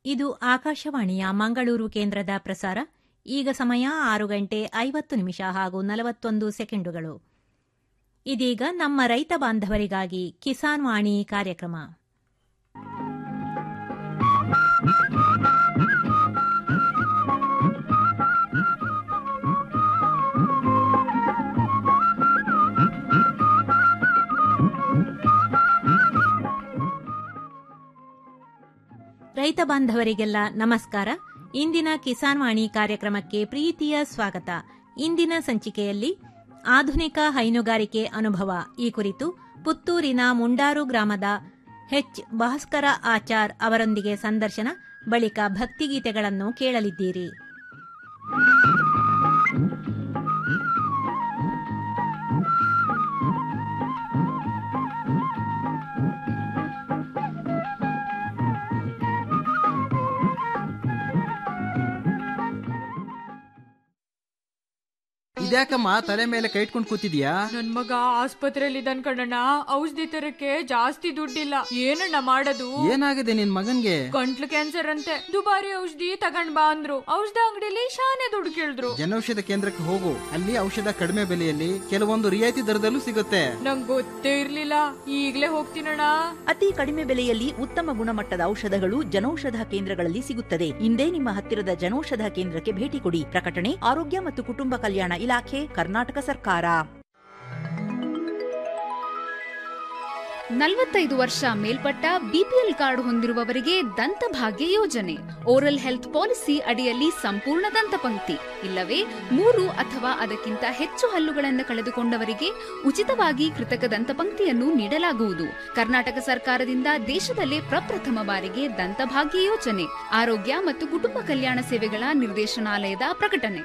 ಇದು ಆಕಾಶವಾಣಿಯ ಮಂಗಳೂರು ಕೇಂದ್ರದ ಪ್ರಸಾರ ಈಗ ಸಮಯ ಆರು ಗಂಟೆ ಐವತ್ತು ನಿಮಿಷ ಹಾಗೂ ನಲವತ್ತೊಂದು ಸೆಕೆಂಡುಗಳು ಇದೀಗ ನಮ್ಮ ರೈತ ಬಾಂಧವರಿಗಾಗಿ ಕಿಸಾನ್ ವಾಣಿ ಕಾರ್ಯಕ್ರಮ ರೈತ ಬಾಂಧವರಿಗೆಲ್ಲ ನಮಸ್ಕಾರ ಇಂದಿನ ಕಿಸಾನ್ ವಾಣಿ ಕಾರ್ಯಕ್ರಮಕ್ಕೆ ಪ್ರೀತಿಯ ಸ್ವಾಗತ ಇಂದಿನ ಸಂಚಿಕೆಯಲ್ಲಿ ಆಧುನಿಕ ಹೈನುಗಾರಿಕೆ ಅನುಭವ ಈ ಕುರಿತು ಪುತ್ತೂರಿನ ಮುಂಡಾರು ಗ್ರಾಮದ ಹೆಚ್ ಭಾಸ್ಕರ ಆಚಾರ್ ಅವರೊಂದಿಗೆ ಸಂದರ್ಶನ ಬಳಿಕ ಭಕ್ತಿಗೀತೆಗಳನ್ನು ಕೇಳಲಿದ್ದೀರಿ ಇದ್ಯಾಕಮ್ಮ ತಲೆ ಮೇಲೆ ಕೈ ಇಟ್ಕೊಂಡು ಕೂತಿದ್ಯಾ ನನ್ ಮಗ ಆಸ್ಪತ್ರೆಯಲ್ಲಿ ಇದ್ದಾನ್ ಕಣಣ್ಣ ಔಷಧಿ ತರಕ್ಕೆ ಜಾಸ್ತಿ ದುಡ್ಡಿಲ್ಲ ಏನಣ್ಣ ಮಾಡೋದು ಏನಾಗಿದೆ ನಿನ್ ಮಗನ್ಗೆ ಗಂಟ್ಲು ಕ್ಯಾನ್ಸರ್ ಅಂತೆ ದುಬಾರಿ ಔಷಧಿ ತಗೊಂಡ್ ಬಾ ಅಂದ್ರು ಔಷಧ ಅಂಗಡಿಲಿ ಶಾನೆ ದುಡ್ಡು ಕೇಳಿದ್ರು ಜನೌಷಧ ಕೇಂದ್ರಕ್ಕೆ ಹೋಗು ಅಲ್ಲಿ ಔಷಧ ಕಡಿಮೆ ಬೆಲೆಯಲ್ಲಿ ಕೆಲವೊಂದು ರಿಯಾಯಿತಿ ದರದಲ್ಲೂ ಸಿಗುತ್ತೆ ನಂಗ್ ಗೊತ್ತೇ ಇರ್ಲಿಲ್ಲ ಈಗ್ಲೇ ಹೋಗ್ತೀನಣ್ಣ ಅತಿ ಕಡಿಮೆ ಬೆಲೆಯಲ್ಲಿ ಉತ್ತಮ ಗುಣಮಟ್ಟದ ಔಷಧಗಳು ಜನೌಷಧ ಕೇಂದ್ರಗಳಲ್ಲಿ ಸಿಗುತ್ತದೆ ಇಂದೇ ನಿಮ್ಮ ಹತ್ತಿರದ ಜನೌಷಧ ಕೇಂದ್ರಕ್ಕೆ ಭೇಟಿ ಕೊಡಿ ಪ್ರಕಟಣೆ ಆರೋಗ್ಯ ಮತ್ತು ಕುಟುಂಬ ಕಲ್ಯಾಣ ಇಲಾಖೆ ಕರ್ನಾಟಕ ಸರ್ಕಾರ ನಲವತ್ತೈದು ವರ್ಷ ಮೇಲ್ಪಟ್ಟ ಬಿಪಿಎಲ್ ಕಾರ್ಡ್ ಹೊಂದಿರುವವರಿಗೆ ದಂತಭಾಗ್ಯ ಯೋಜನೆ ಓರಲ್ ಹೆಲ್ತ್ ಪಾಲಿಸಿ ಅಡಿಯಲ್ಲಿ ಸಂಪೂರ್ಣ ದಂತಪಂಕ್ತಿ ಇಲ್ಲವೇ ಮೂರು ಅಥವಾ ಅದಕ್ಕಿಂತ ಹೆಚ್ಚು ಹಲ್ಲುಗಳನ್ನು ಕಳೆದುಕೊಂಡವರಿಗೆ ಉಚಿತವಾಗಿ ಕೃತಕ ದಂತಪಂಕ್ತಿಯನ್ನು ನೀಡಲಾಗುವುದು ಕರ್ನಾಟಕ ಸರ್ಕಾರದಿಂದ ದೇಶದಲ್ಲೇ ಪ್ರಪ್ರಥಮ ಬಾರಿಗೆ ದಂತಭಾಗ್ಯ ಯೋಜನೆ ಆರೋಗ್ಯ ಮತ್ತು ಕುಟುಂಬ ಕಲ್ಯಾಣ ಸೇವೆಗಳ ನಿರ್ದೇಶನಾಲಯದ ಪ್ರಕಟಣೆ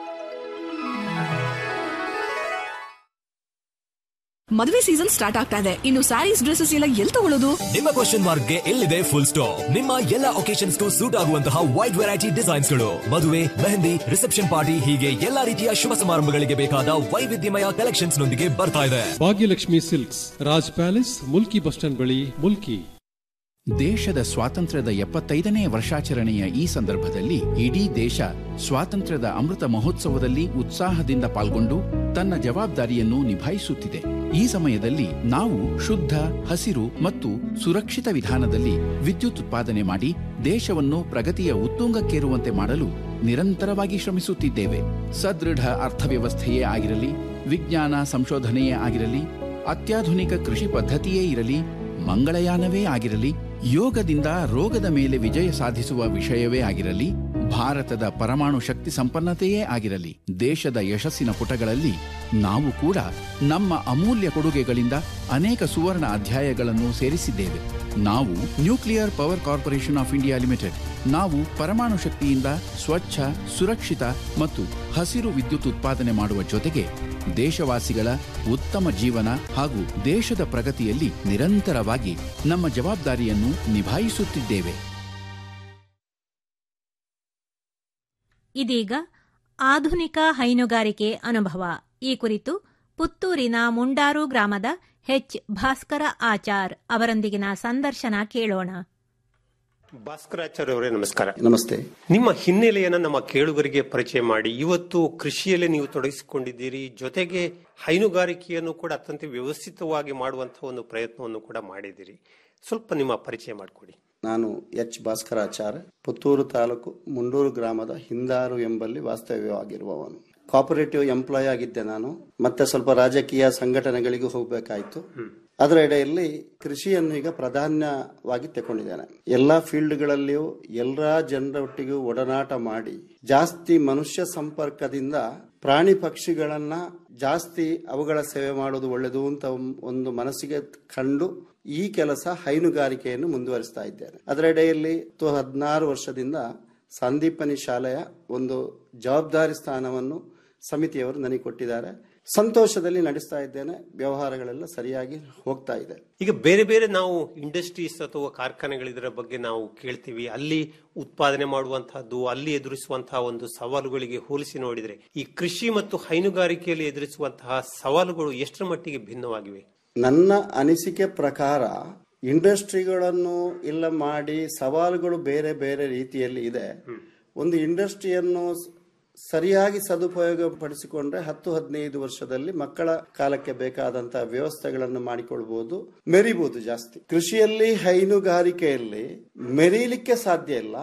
ಮದುವೆ ಸೀಸನ್ ಸ್ಟಾರ್ಟ್ ಆಗ್ತಾ ಇದೆ ಇನ್ನು ಸ್ಯಾರೀಸ್ ಡ್ರೆಸ್ಸಸ್ ಎಲ್ಲ ಎಲ್ಲಿ ತಗೊಳ್ಳೋದು ನಿಮ್ಮ ಕ್ವಶನ್ ಮಾರ್ಕ್ಗೆ ಎಲ್ಲಿದೆ ಫುಲ್ ಸ್ಟಾಪ್ ನಿಮ್ಮ ಎಲ್ಲ ಒಕೇಶನ್ಸ್ ಸೂಟ್ ಆಗುವಂತಹ ವೈಡ್ ವೆರೈಟಿ ಡಿಸೈನ್ಸ್ ಗಳು ಮದುವೆ ಮೆಹಂದಿ ರಿಸೆಪ್ಷನ್ ಪಾರ್ಟಿ ಹೀಗೆ ಎಲ್ಲಾ ರೀತಿಯ ಶುಭ ಸಮಾರಂಭಗಳಿಗೆ ಬೇಕಾದ ವೈವಿಧ್ಯಮಯ ಕಲೆಕ್ಷನ್ಸ್ ನೊಂದಿಗೆ ಬರ್ತಾ ಇದೆ Bhagyalakshmi silks Raj palace Mulki bus stand ಬಳಿ ಮುಲ್ಕಿ ದೇಶದ ಸ್ವಾತಂತ್ರ್ಯದ ಎಪ್ಪತ್ತೈದನೇ ವರ್ಷಾಚರಣೆಯ ಈ ಸಂದರ್ಭದಲ್ಲಿ ಇಡೀ ದೇಶ ಸ್ವಾತಂತ್ರ್ಯದ ಅಮೃತ ಮಹೋತ್ಸವದಲ್ಲಿ ಉತ್ಸಾಹದಿಂದ ಪಾಲ್ಗೊಂಡು ತನ್ನ ಜವಾಬ್ದಾರಿಯನ್ನು ನಿಭಾಯಿಸುತ್ತಿದೆ ಈ ಸಮಯದಲ್ಲಿ ನಾವು ಶುದ್ಧ ಹಸಿರು ಮತ್ತು ಸುರಕ್ಷಿತ ವಿಧಾನದಲ್ಲಿ ವಿದ್ಯುತ್ ಉತ್ಪಾದನೆ ಮಾಡಿ ದೇಶವನ್ನು ಪ್ರಗತಿಯ ಉತ್ತುಂಗಕ್ಕೇರುವಂತೆ ಮಾಡಲು ನಿರಂತರವಾಗಿ ಶ್ರಮಿಸುತ್ತಿದ್ದೇವೆ ಸದೃಢ ಅರ್ಥವ್ಯವಸ್ಥೆಯೇ ಆಗಿರಲಿ ವಿಜ್ಞಾನ ಸಂಶೋಧನೆಯೇ ಆಗಿರಲಿ ಅತ್ಯಾಧುನಿಕ ಕೃಷಿ ಪದ್ಧತಿಯೇ ಇರಲಿ ಮಂಗಳಯಾನವೇ ಆಗಿರಲಿ ಯೋಗದಿಂದ ರೋಗದ ಮೇಲೆ ವಿಜಯ ಸಾಧಿಸುವ ವಿಷಯವೇ ಆಗಿರಲಿ ಭಾರತದ ಪರಮಾಣು ಶಕ್ತಿ ಸಂಪನ್ನತೆಯೇ ಆಗಿರಲಿ ದೇಶದ ಯಶಸ್ಸಿನ ಪುಟಗಳಲ್ಲಿ ನಾವು ಕೂಡ ನಮ್ಮ ಅಮೂಲ್ಯ ಕೊಡುಗೆಗಳಿಂದ ಅನೇಕ ಸುವರ್ಣ ಅಧ್ಯಾಯಗಳನ್ನು ಸೇರಿಸಿದ್ದೇವೆ ನಾವು nuclear power corporation of India limited ನಾವು ಪರಮಾಣು ಶಕ್ತಿಯಿಂದ ಸ್ವಚ್ಛ ಸುರಕ್ಷಿತ ಮತ್ತು ಹಸಿರು ವಿದ್ಯುತ್ ಉತ್ಪಾದನೆ ಮಾಡುವ ಜೊತೆಗೆ ದೇಶವಾಸಿಗಳ ಉತ್ತಮ ಜೀವನ ಹಾಗೂ ದೇಶದ ಪ್ರಗತಿಯಲ್ಲಿ ನಿರಂತರವಾಗಿ ನಮ್ಮ ಜವಾಬ್ದಾರಿಯನ್ನು ನಿಭಾಯಿಸುತ್ತಿದ್ದೇವೆ ಇದೀಗ ಆಧುನಿಕ ಹೈನುಗಾರಿಕೆ ಅನುಭವ ಈ ಕುರಿತು ಪುತ್ತೂರಿನ ಮುಂಡಾರು ಗ್ರಾಮದ ಹೆಚ್ ಭಾಸ್ಕರ ಆಚಾರ್ ಅವರೊಂದಿಗಿನ ಸಂದರ್ಶನ ಕೇಳೋಣ ಭಾಸ್ಕರಾಚಾರ್ಯ ಅವರೇ ನಮಸ್ಕಾರ ನಮಸ್ತೆ ನಿಮ್ಮ ಹಿನ್ನೆಲೆಯನ್ನ ನಮ್ಮ ಕೇಳುಗರಿಗೆ ಪರಿಚಯ ಮಾಡಿ ಇವತ್ತು ಕೃಷಿಯಲ್ಲಿ ನೀವು ತೊಡಗಿಸಿಕೊಂಡಿದ್ದೀರಿ ಜೊತೆಗೆ ಹೈನುಗಾರಿಕೆಯನ್ನು ಕೂಡ ಅತ್ಯಂತ ವ್ಯವಸ್ಥಿತವಾಗಿ ಮಾಡುವಂತಹ ಒಂದು ಪ್ರಯತ್ನವನ್ನು ಕೂಡ ಮಾಡಿದ್ದೀರಿ ಸ್ವಲ್ಪ ನಿಮ್ಮ ಪರಿಚಯ ಮಾಡಿಕೊಡಿ ನಾನು ಎಚ್ ಭಾಸ್ಕರಾಚಾರ್ಯ ಪುತ್ತೂರು ತಾಲೂಕು ಮುಂಡೂರು ಗ್ರಾಮದ ಹಿಂದಾರು ಎಂಬಲ್ಲಿ ವಾಸ್ತವ್ಯವಾಗಿರುವವನು ಕಾಪರೇಟಿವ್ ಎಂಪ್ಲಾಯ್ ಆಗಿದ್ದೆ ನಾನು ಮತ್ತೆ ಸ್ವಲ್ಪ ರಾಜಕೀಯ ಸಂಘಟನೆಗಳಿಗೂ ಹೋಗಬೇಕಾಯ್ತು ಅದರ ಎಡೆಯಲ್ಲಿ ಕೃಷಿಯನ್ನು ಈಗ ಪ್ರಾಧಾನ್ಯವಾಗಿ ತಗೊಂಡಿದ್ದೇನೆ ಎಲ್ಲಾ ಫೀಲ್ಡ್ಗಳಲ್ಲಿಯೂ ಎಲ್ಲಾ ಜನರೊಟ್ಟಿಗೂ ಒಡನಾಟ ಮಾಡಿ ಜಾಸ್ತಿ ಮನುಷ್ಯ ಸಂಪರ್ಕದಿಂದ ಪ್ರಾಣಿ ಪಕ್ಷಿಗಳನ್ನ ಜಾಸ್ತಿ ಅವುಗಳ ಸೇವೆ ಮಾಡೋದು ಒಳ್ಳೆಯದು ಅಂತ ಒಂದು ಮನಸ್ಸಿಗೆ ಕಂಡು ಈ ಕೆಲಸ ಹೈನುಗಾರಿಕೆಯನ್ನು ಮುಂದುವರಿಸ್ತಾ ಇದ್ದೇನೆ ಅದರೆಡೆಯಲ್ಲಿ ಹದಿನಾರು ವರ್ಷದಿಂದ ಸಂದೀಪನಿ ಶಾಲೆಯ ಒಂದು ಜವಾಬ್ದಾರಿ ಸ್ಥಾನವನ್ನು ಸಮಿತಿಯವರು ನನಗೆ ಕೊಟ್ಟಿದ್ದಾರೆ ಸಂತೋಷದಲ್ಲಿ ನಡೆಸ್ತಾ ಇದ್ದೇನೆ ವ್ಯವಹಾರಗಳೆಲ್ಲ ಸರಿಯಾಗಿ ಹೋಗ್ತಾ ಇದೆ ಈಗ ಬೇರೆ ಬೇರೆ ನಾವು ಇಂಡಸ್ಟ್ರೀಸ್ ಅಥವಾ ಕಾರ್ಖಾನೆಗಳಿದರ ಬಗ್ಗೆ ನಾವು ಕೇಳ್ತೀವಿ ಅಲ್ಲಿ ಉತ್ಪಾದನೆ ಮಾಡುವಂತಹದ್ದು ಅಲ್ಲಿ ಎದುರಿಸುವಂತಹ ಒಂದು ಸವಾಲುಗಳಿಗೆ ಹೋಲಿಸಿ ನೋಡಿದ್ರೆ ಈ ಕೃಷಿ ಮತ್ತು ಹೈನುಗಾರಿಕೆಯಲ್ಲಿ ಎದುರಿಸುವಂತಹ ಸವಾಲುಗಳು ಎಷ್ಟರ ಮಟ್ಟಿಗೆ ಭಿನ್ನವಾಗಿವೆ ನನ್ನ ಅನಿಸಿಕೆ ಪ್ರಕಾರ ಇಂಡಸ್ಟ್ರಿಗಳನ್ನು ಇಲ್ಲ ಮಾಡಿ ಸವಾಲುಗಳು ಬೇರೆ ಬೇರೆ ರೀತಿಯಲ್ಲಿ ಇದೆ ಒಂದು ಇಂಡಸ್ಟ್ರಿಯನ್ನು ಸ್- ಸರಿಯಾಗಿ ಸದುಪಯೋಗ ಪಡಿಸಿಕೊಂಡ್ರೆ ಹತ್ತು ಹದಿನೈದು ವರ್ಷದಲ್ಲಿ ಮಕ್ಕಳ ಕಾಲಕ್ಕೆ ಬೇಕಾದಂತಹ ವ್ಯವಸ್ಥೆಗಳನ್ನು ಮಾಡಿಕೊಳ್ಬಹುದು ಮೆರಿಬಹುದು ಜಾಸ್ತಿ ಕೃಷಿಯಲ್ಲಿ ಹೈನುಗಾರಿಕೆಯಲ್ಲಿ ಮೆರೀಲಿಕ್ಕೆ ಸಾಧ್ಯ ಇಲ್ಲ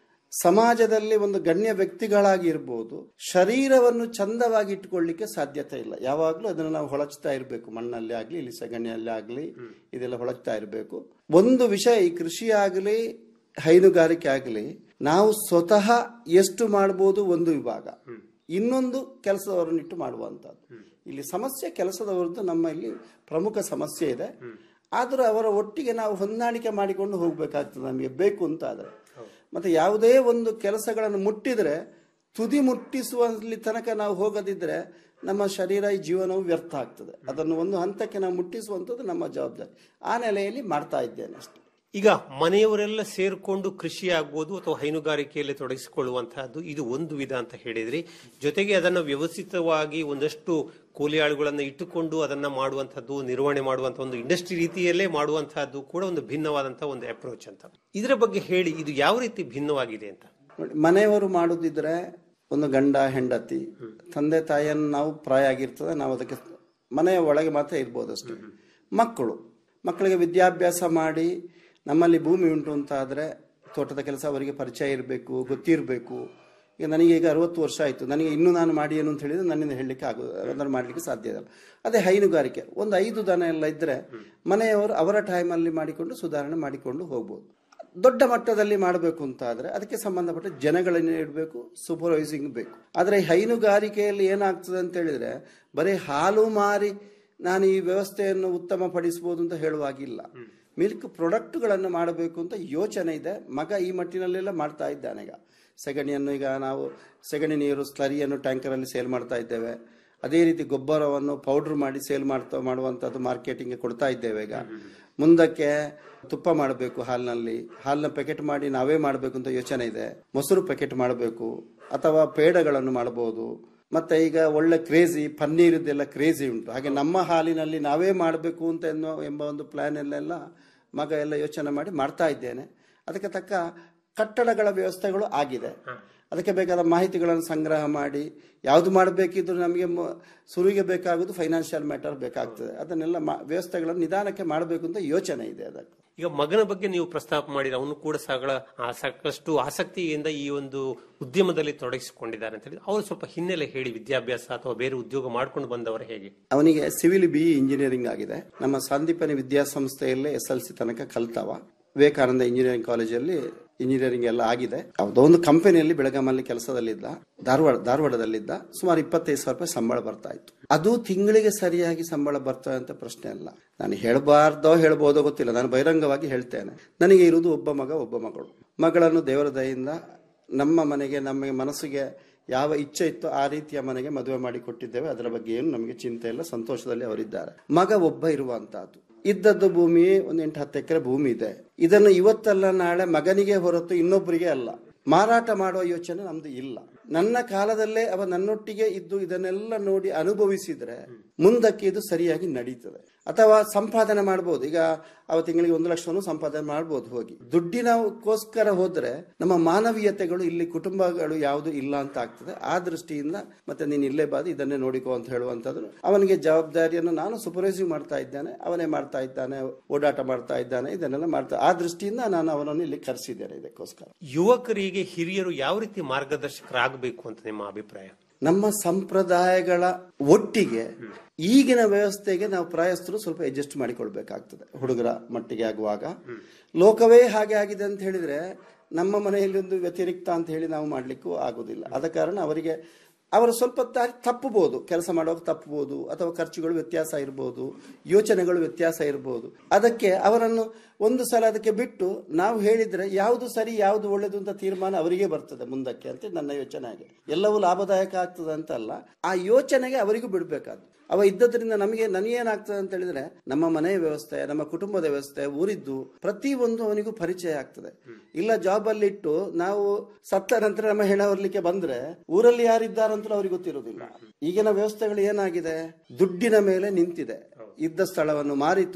ಸಮಾಜದಲ್ಲಿ ಒಂದು ಗಣ್ಯ ವ್ಯಕ್ತಿಗಳಾಗಿ ಇರ್ಬೋದು ಶರೀರವನ್ನು ಚಂದವಾಗಿ ಇಟ್ಕೊಳ್ಳಿಕ್ಕೆ ಸಾಧ್ಯತೆ ಇಲ್ಲ ಯಾವಾಗಲೂ ಅದನ್ನು ನಾವು ಹೊಳಚ್ತಾ ಇರಬೇಕು ಮಣ್ಣಲ್ಲಿ ಆಗ್ಲಿ ಇಲ್ಲಿ ಸಗಣಿಯಲ್ಲಿ ಆಗ್ಲಿ ಇದೆಲ್ಲ ಹೊಳಚ್ತಾ ಇರಬೇಕು ಒಂದು ವಿಷಯ ಈ ಕೃಷಿ ಆಗಲಿ ಹೈನುಗಾರಿಕೆ ಆಗಲಿ ನಾವು ಸ್ವತಃ ಎಷ್ಟು ಮಾಡ್ಬೋದು ಒಂದು ವಿಭಾಗ ಇನ್ನೊಂದು ಕೆಲಸದವರನ್ನಿಟ್ಟು ಮಾಡುವಂತದ್ದು ಇಲ್ಲಿ ಸಮಸ್ಯೆ ಕೆಲಸದವರದ್ದು ನಮ್ಮ ಇಲ್ಲಿ ಪ್ರಮುಖ ಸಮಸ್ಯೆ ಇದೆ ಆದರೂ ಅವರ ಒಟ್ಟಿಗೆ ನಾವು ಹೊಂದಾಣಿಕೆ ಮಾಡಿಕೊಂಡು ಹೋಗ್ಬೇಕಾಗ್ತದೆ ನಮಗೆ ಬೇಕು ಅಂತ ಆದ್ರೆ ಮತ್ತೆ ಯಾವುದೇ ಒಂದು ಕೆಲಸಗಳನ್ನು ಮುಟ್ಟಿದ್ರೆ ತುದಿ ಮುಟ್ಟಿಸುವಲ್ಲಿ ತನಕ ನಾವು ಹೋಗದಿದ್ರೆ ನಮ್ಮ ಶರೀರ ಈ ಜೀವನವು ವ್ಯರ್ಥ ಆಗ್ತದೆ ಅದನ್ನು ಒಂದು ಹಂತಕ್ಕೆ ನಾವು ಮುಟ್ಟಿಸುವಂಥದ್ದು ನಮ್ಮ ಜವಾಬ್ದಾರಿ ಆ ನೆಲೆಯಲ್ಲಿ ಮಾಡ್ತಾ ಇದ್ದೇನೆ ಅಷ್ಟೇ ಈಗ ಮನೆಯವರೆಲ್ಲ ಸೇರ್ಕೊಂಡು ಕೃಷಿ ಆಗ್ಬೋದು ಅಥವಾ ಹೈನುಗಾರಿಕೆಯಲ್ಲಿ ತೊಡಗಿಸಿಕೊಳ್ಳುವಂತಹದ್ದು ಇದು ಒಂದು ವಿಧ ಅಂತ ಹೇಳಿದ್ರಿ ಜೊತೆಗೆ ಅದನ್ನ ವ್ಯವಸ್ಥಿತವಾಗಿ ಒಂದಷ್ಟು ಕೂಲಿ ಆಳುಗಳನ್ನ ಇಟ್ಟುಕೊಂಡು ಅದನ್ನ ಮಾಡುವಂತಹದ್ದು ನಿರ್ವಹಣೆ ಮಾಡುವಂತಹ ಒಂದು ಇಂಡಸ್ಟ್ರಿ ರೀತಿಯಲ್ಲೇ ಮಾಡುವಂತಹದ್ದು ಕೂಡ ಒಂದು ಭಿನ್ನವಾದಂತಹ ಒಂದು ಅಪ್ರೋಚ್ ಅಂತ ಇದರ ಬಗ್ಗೆ ಹೇಳಿ ಇದು ಯಾವ ರೀತಿ ಭಿನ್ನವಾಗಿದೆ ಅಂತ ನೋಡಿ, ಮನೆಯವರು ಮಾಡುದಿದ್ರೆ ಒಂದು ಗಂಡ ಹೆಂಡತಿ ತಂದೆ ತಾಯಿಯನ್ನು ನಾವು ಪ್ರಾಯ ಆಗಿರ್ತದೆ ನಾವು ಅದಕ್ಕೆ ಮನೆಯ ಒಳಗೆ ಮಾತ್ರ ಇರ್ಬೋದು ಅಷ್ಟೇ ಮಕ್ಕಳು ಮಕ್ಕಳಿಗೆ ವಿದ್ಯಾಭ್ಯಾಸ ಮಾಡಿ ನಮ್ಮಲ್ಲಿ ಭೂಮಿ ಉಂಟು ಅಂತ ಆದರೆ ತೋಟದ ಕೆಲಸ ಅವರಿಗೆ ಪರಿಚಯ ಇರಬೇಕು ಗೊತ್ತಿರಬೇಕು ಈಗ ನನಗೆ ಈಗ ಅರವತ್ತು ವರ್ಷ ಆಯಿತು ನನಗೆ ಇನ್ನೂ ನಾನು ಮಾಡಿ ಏನು ಅಂತ ಹೇಳಿದ್ರೆ ನನ್ನಿಂದ ಹೇಳಲಿಕ್ಕೆ ಆಗೋದು ಅದನ್ನು ಮಾಡಲಿಕ್ಕೆ ಸಾಧ್ಯ ಇಲ್ಲ ಅದೇ ಹೈನುಗಾರಿಕೆ ಒಂದು ಐದು ದನ ಎಲ್ಲ ಇದ್ದರೆ ಮನೆಯವರು ಅವರ ಟೈಮಲ್ಲಿ ಮಾಡಿಕೊಂಡು ಸುಧಾರಣೆ ಮಾಡಿಕೊಂಡು ಹೋಗ್ಬೋದು ದೊಡ್ಡ ಮಟ್ಟದಲ್ಲಿ ಮಾಡಬೇಕು ಅಂತ ಆದರೆ ಅದಕ್ಕೆ ಸಂಬಂಧಪಟ್ಟ ಜನಗಳನ್ನು ಇಡಬೇಕು ಸೂಪರ್ವೈಸಿಂಗ್ ಬೇಕು ಆದರೆ ಈ ಹೈನುಗಾರಿಕೆಯಲ್ಲಿ ಏನಾಗ್ತದೆ ಅಂತ ಹೇಳಿದ್ರೆ ಬರೀ ಹಾಲು ಮಾರಿ ನಾನು ಈ ವ್ಯವಸ್ಥೆಯನ್ನು ಉತ್ತಮ ಪಡಿಸಬಹುದು ಅಂತ ಹೇಳುವಾಗಿಲ್ಲ ಮಿಲ್ಕ್ ಪ್ರಾಡಕ್ಟ್ಗಳನ್ನು ಮಾಡಬೇಕು ಅಂತ ಯೋಚನೆ ಇದೆ ಮಗ ಈ ಮಟ್ಟಿನಲ್ಲೆಲ್ಲ ಮಾಡ್ತಾ ಇದ್ದಾನೆ ಈಗ ಸೆಗಣಿಯನ್ನು ಈಗ ನಾವು ಸೆಗಣಿ ನೀರು ಸ್ಲರಿಯನ್ನು ಟ್ಯಾಂಕರಲ್ಲಿ ಸೇಲ್ ಮಾಡ್ತಾ ಇದ್ದೇವೆ ಅದೇ ರೀತಿ ಗೊಬ್ಬರವನ್ನು ಪೌಡರ್ ಮಾಡಿ ಸೇಲ್ ಮಾಡ್ತಾ ಮಾಡುವಂಥದ್ದು ಮಾರ್ಕೆಟಿಂಗ್ಗೆ ಕೊಡ್ತಾ ಇದ್ದೇವೆ ಈಗ ಮುಂದಕ್ಕೆ ತುಪ್ಪ ಮಾಡಬೇಕು ಹಾಲಿನಲ್ಲಿ ಹಾಲನ್ನ ಪ್ಯಾಕೆಟ್ ಮಾಡಿ ನಾವೇ ಮಾಡಬೇಕು ಅಂತ ಯೋಚನೆ ಇದೆ ಮೊಸರು ಪ್ಯಾಕೆಟ್ ಮಾಡಬೇಕು ಅಥವಾ ಪೇಡಗಳನ್ನು ಮಾಡಬಹುದು ಮತ್ತೆ ಈಗ ಒಳ್ಳೆ ಕ್ರೇಜಿ ಪನ್ನೀರದ್ದೆಲ್ಲ ಕ್ರೇಜಿ ಉಂಟು ಹಾಗೆ ನಮ್ಮ ಹಾಲಿನಲ್ಲಿ ನಾವೇ ಮಾಡಬೇಕು ಅಂತ ಎನ್ನುವ ಎಂಬ ಒಂದು ಪ್ಲಾನ್ ಅಲ್ಲೆಲ್ಲ ಮಗ ಎಲ್ಲ ಯೋಚನೆ ಮಾಡಿ ಮಾಡ್ತಾ ಇದ್ದೇನೆ ಅದಕ್ಕೆ ತಕ್ಕ ಕಟ್ಟಡಗಳ ವ್ಯವಸ್ಥೆಗಳು ಆಗಿದೆ ಅದಕ್ಕೆ ಬೇಕಾದ ಮಾಹಿತಿಗಳನ್ನು ಸಂಗ್ರಹ ಮಾಡಿ ಯಾವುದು ಮಾಡಬೇಕಿದ್ರು ನಮಗೆ ಮ- ಶುರುವಿಗೆ ಬೇಕಾಗುವುದು ಫೈನಾನ್ಷಿಯಲ್ ಮ್ಯಾಟರ್ ಬೇಕಾಗ್ತದೆ ಅದನ್ನೆಲ್ಲ ಮಾ- ವ್ಯವಸ್ಥೆಗಳನ್ನು ನಿಧಾನಕ್ಕೆ ಮಾಡಬೇಕು ಅಂತ ಯೋಚನೆ ಇದೆ ಅದಕ್ಕೆ ಈಗ ಮಗನ ಬಗ್ಗೆ ನೀವು ಪ್ರಸ್ತಾಪ ಮಾಡಿದ್ರೆ ಅವನು ಕೂಡ ಸಗಳ ಆ ಸಾಕಷ್ಟು ಆಸಕ್ತಿಯಿಂದ ಈ ಒಂದು ಉದ್ಯಮದಲ್ಲಿ ತೊಡಗಿಸಿಕೊಂಡಿದ್ದಾರೆ ಅಂತ ಹೇಳಿ ಅವರು ಸ್ವಲ್ಪ ಹಿನ್ನೆಲೆ ಹೇಳಿ ವಿದ್ಯಾಭ್ಯಾಸ ಅಥವಾ ಬೇರೆ ಉದ್ಯೋಗ ಮಾಡ್ಕೊಂಡು ಬಂದವರು ಹೇಗೆ ಅವನಿಗೆ ಸಿವಿಲ್ ಬಿ ಇಂಜಿನಿಯರಿಂಗ್ ಆಗಿದೆ ನಮ್ಮ ಸಂದೀಪನಿ ವಿದ್ಯಾಸಂಸ್ಥೆಯಲ್ಲೇ ಎಸ್ ಎಲ್ ಸಿ ತನಕ ಕಲ್ತವ ವಿವೇಕಾನಂದ ಇಂಜಿನಿಯರಿಂಗ್ ಕಾಲೇಜಲ್ಲಿ ಇಂಜಿನಿಯರಿಂಗ್ ಎಲ್ಲ ಆಗಿದೆ ಯಾವುದೋ ಒಂದು ಕಂಪನಿಯಲ್ಲಿ ಬೆಳಗಾಮಲ್ಲಿ ಕೆಲಸದಲ್ಲಿದ್ದ ಧಾರವಾಡ ಧಾರವಾಡದಲ್ಲಿದ್ದ ಸುಮಾರು ಇಪ್ಪತ್ತೈದು ಸಾವಿರ ರೂಪಾಯಿ ಸಂಬಳ ಬರ್ತಾ ಇತ್ತು ಅದು ತಿಂಗಳಿಗೆ ಸರಿಯಾಗಿ ಸಂಬಳ ಬರ್ತದೆ ಅಂತ ಪ್ರಶ್ನೆ ಅಲ್ಲ ನಾನು ಹೇಳಬಾರ್ದೋ ಹೇಳ್ಬೋದೋ ಗೊತ್ತಿಲ್ಲ ನಾನು ಬಹಿರಂಗವಾಗಿ ಹೇಳ್ತೇನೆ ನನಗೆ ಇರುವುದು ಒಬ್ಬ ಮಗ ಒಬ್ಬ ಮಗಳು ಮಗಳನ್ನು ದೇವರ ದಯೆಯಿಂದ ನಮ್ಮ ಮನೆಗೆ ನಮಗೆ ಮನಸ್ಸಿಗೆ ಯಾವ ಇಚ್ಛೆ ಇತ್ತು ಆ ರೀತಿಯ ಮನೆಗೆ ಮದುವೆ ಮಾಡಿ ಕೊಟ್ಟಿದ್ದೇವೆ ಅದರ ಬಗ್ಗೆ ಏನು ನಮಗೆ ಚಿಂತೆ ಇಲ್ಲ ಸಂತೋಷದಲ್ಲಿ ಅವರಿದ್ದಾರೆ ಮಗ ಒಬ್ಬ ಇರುವಂತಹದ್ದು ಇದ್ದದ್ದು ಭೂಮಿ ಒಂದು ಎಂಟು ಹತ್ತು ಎಕರೆ ಭೂಮಿ ಇದೆ ಇದನ್ನು ಇವತ್ತಲ್ಲ ನಾಳೆ ಮಗನಿಗೆ ಹೊರತು ಇನ್ನೊಬ್ಬರಿಗೆ ಅಲ್ಲ ಮಾರಾಟ ಮಾಡುವ ಯೋಚನೆ ನಮ್ದು ಇಲ್ಲ ನನ್ನ ಕಾಲದಲ್ಲೇ ಅವ ನನ್ನೊಟ್ಟಿಗೆ ಇದ್ದು ಇದನ್ನೆಲ್ಲ ನೋಡಿ ಅನುಭವಿಸಿದ್ರೆ ಮುಂದಕ್ಕೆ ಇದು ಸರಿಯಾಗಿ ನಡೀತದೆ ಅಥವಾ ಸಂಪಾದನೆ ಮಾಡ್ಬೋದು ಈಗ ಅವ ತಿಂಗಳಿಗೆ ಒಂದು ಲಕ್ಷವನ್ನು ಸಂಪಾದನೆ ಮಾಡ್ಬೋದು ಹೋಗಿ ದುಡ್ಡಿನಕ್ಕೋಸ್ಕರ ಹೋದ್ರೆ ನಮ್ಮ ಮಾನವೀಯತೆಗಳು ಇಲ್ಲಿ ಕುಟುಂಬಗಳು ಯಾವುದು ಇಲ್ಲ ಅಂತ ಆಗ್ತದೆ ಆ ದೃಷ್ಟಿಯಿಂದ ಮತ್ತೆ ನೀನು ಇಲ್ಲೇ ಬಾದು ಇದನ್ನೇ ನೋಡಿಕೋ ಅಂತ ಹೇಳುವಂಥದ್ದು ಅವನಿಗೆ ಜವಾಬ್ದಾರಿಯನ್ನು ನಾನು ಸೂಪರ್ವೈಸಿಂಗ್ ಮಾಡ್ತಾ ಇದ್ದೇನೆ ಅವನೇ ಮಾಡ್ತಾ ಇದ್ದಾನೆ ಓಡಾಟ ಮಾಡ್ತಾ ಇದ್ದಾನೆ ಇದನ್ನೆಲ್ಲ ಮಾಡ್ತಾ ಆ ದೃಷ್ಟಿಯಿಂದ ನಾನು ಅವನನ್ನು ಇಲ್ಲಿ ಕರೆಸಿದ್ದೇನೆ ಇದಕ್ಕೋಸ್ಕರ ಯುವಕರಿಗೆ ಹಿರಿಯರು ಯಾವ ರೀತಿ ಮಾರ್ಗದರ್ಶಕರಾಗಬೇಕು ಅಂತ ನಿಮ್ಮ ಅಭಿಪ್ರಾಯ ನಮ್ಮ ಸಂಪ್ರದಾಯಗಳ ಒಟ್ಟಿಗೆ ಈಗಿನ ವ್ಯವಸ್ಥೆಗೆ ನಾವು ಪ್ರಾಯಸ್ಥರು ಸ್ವಲ್ಪ ಅಡ್ಜಸ್ಟ್ ಮಾಡಿಕೊಳ್ಬೇಕಾಗ್ತದೆ ಹುಡುಗರ ಮಟ್ಟಿಗೆ ಆಗುವಾಗ ಲೋಕವೇ ಹಾಗೆ ಆಗಿದೆ ಅಂತ ಹೇಳಿದ್ರೆ ನಮ್ಮ ಮನೆಯಲ್ಲಿ ಒಂದು ವ್ಯತಿರಿಕ್ತ ಅಂತ ಹೇಳಿ ನಾವು ಮಾಡ್ಲಿಕ್ಕೂ ಆಗುದಿಲ್ಲ ಆದ ಕಾರಣ ಅವರಿಗೆ ಅವರು ಸ್ವಲ್ಪ ದಾರಿ ತಪ್ಪಬಹುದು ಕೆಲಸ ಮಾಡುವಾಗ ತಪ್ಪಬಹುದು ಅಥವಾ ಖರ್ಚುಗಳು ವ್ಯತ್ಯಾಸ ಇರಬಹುದು ಯೋಚನೆಗಳು ವ್ಯತ್ಯಾಸ ಇರಬಹುದು ಅದಕ್ಕೆ ಅವರನ್ನು ಒಂದು ಸಲ ಅದಕ್ಕೆ ಬಿಟ್ಟು ನಾವು ಹೇಳಿದ್ರೆ ಯಾವುದು ಸರಿ ಯಾವುದು ಒಳ್ಳೆದು ಅಂತ ತೀರ್ಮಾನ ಅವರಿಗೆ ಬರ್ತದೆ ಮುಂದಕ್ಕೆ ಅಂತ ನನ್ನ ಯೋಚನೆ ಹಾಗೆ ಎಲ್ಲವೂ ಲಾಭದಾಯಕ ಆಗ್ತದೆ ಅಂತ ಅಲ್ಲ ಆ ಯೋಚನೆಗೆ ಅವರಿಗೂ ಬಿಡಬೇಕಾದ್ದು ಅವ ಇದ್ದದ್ರಿಂದ ನಮಗೆ ನನಗೇನಾಗ್ತದೆ ಅಂತ ಹೇಳಿದ್ರೆ ನಮ್ಮ ಮನೆಯ ವ್ಯವಸ್ಥೆ ನಮ್ಮ ಕುಟುಂಬದ ವ್ಯವಸ್ಥೆ ಊರಿದ್ದು ಪ್ರತಿ ಒಂದು ಅವನಿಗೂ ಪರಿಚಯ ಆಗ್ತದೆ ಇಲ್ಲ ಜಾಬ್ ಅಲ್ಲಿ ಇಟ್ಟು ನಾವು ಸತ್ತ ನಂತರ ನಮ್ಮ ಹೆಣ ಹೊರಲಿಕ್ಕೆ ಬಂದ್ರೆ ಊರಲ್ಲಿ ಯಾರಿದ್ದಾರಂತಲೂ ಅವ್ರಿಗೆ ಗೊತ್ತಿರೋದಿಲ್ಲ ಈಗಿನ ವ್ಯವಸ್ಥೆಗಳು ಏನಾಗಿದೆ ದುಡ್ಡಿನ ಮೇಲೆ ನಿಂತಿದೆ ಇದ್ದ ಸ್ಥಳವನ್ನು ಮಾರಿತು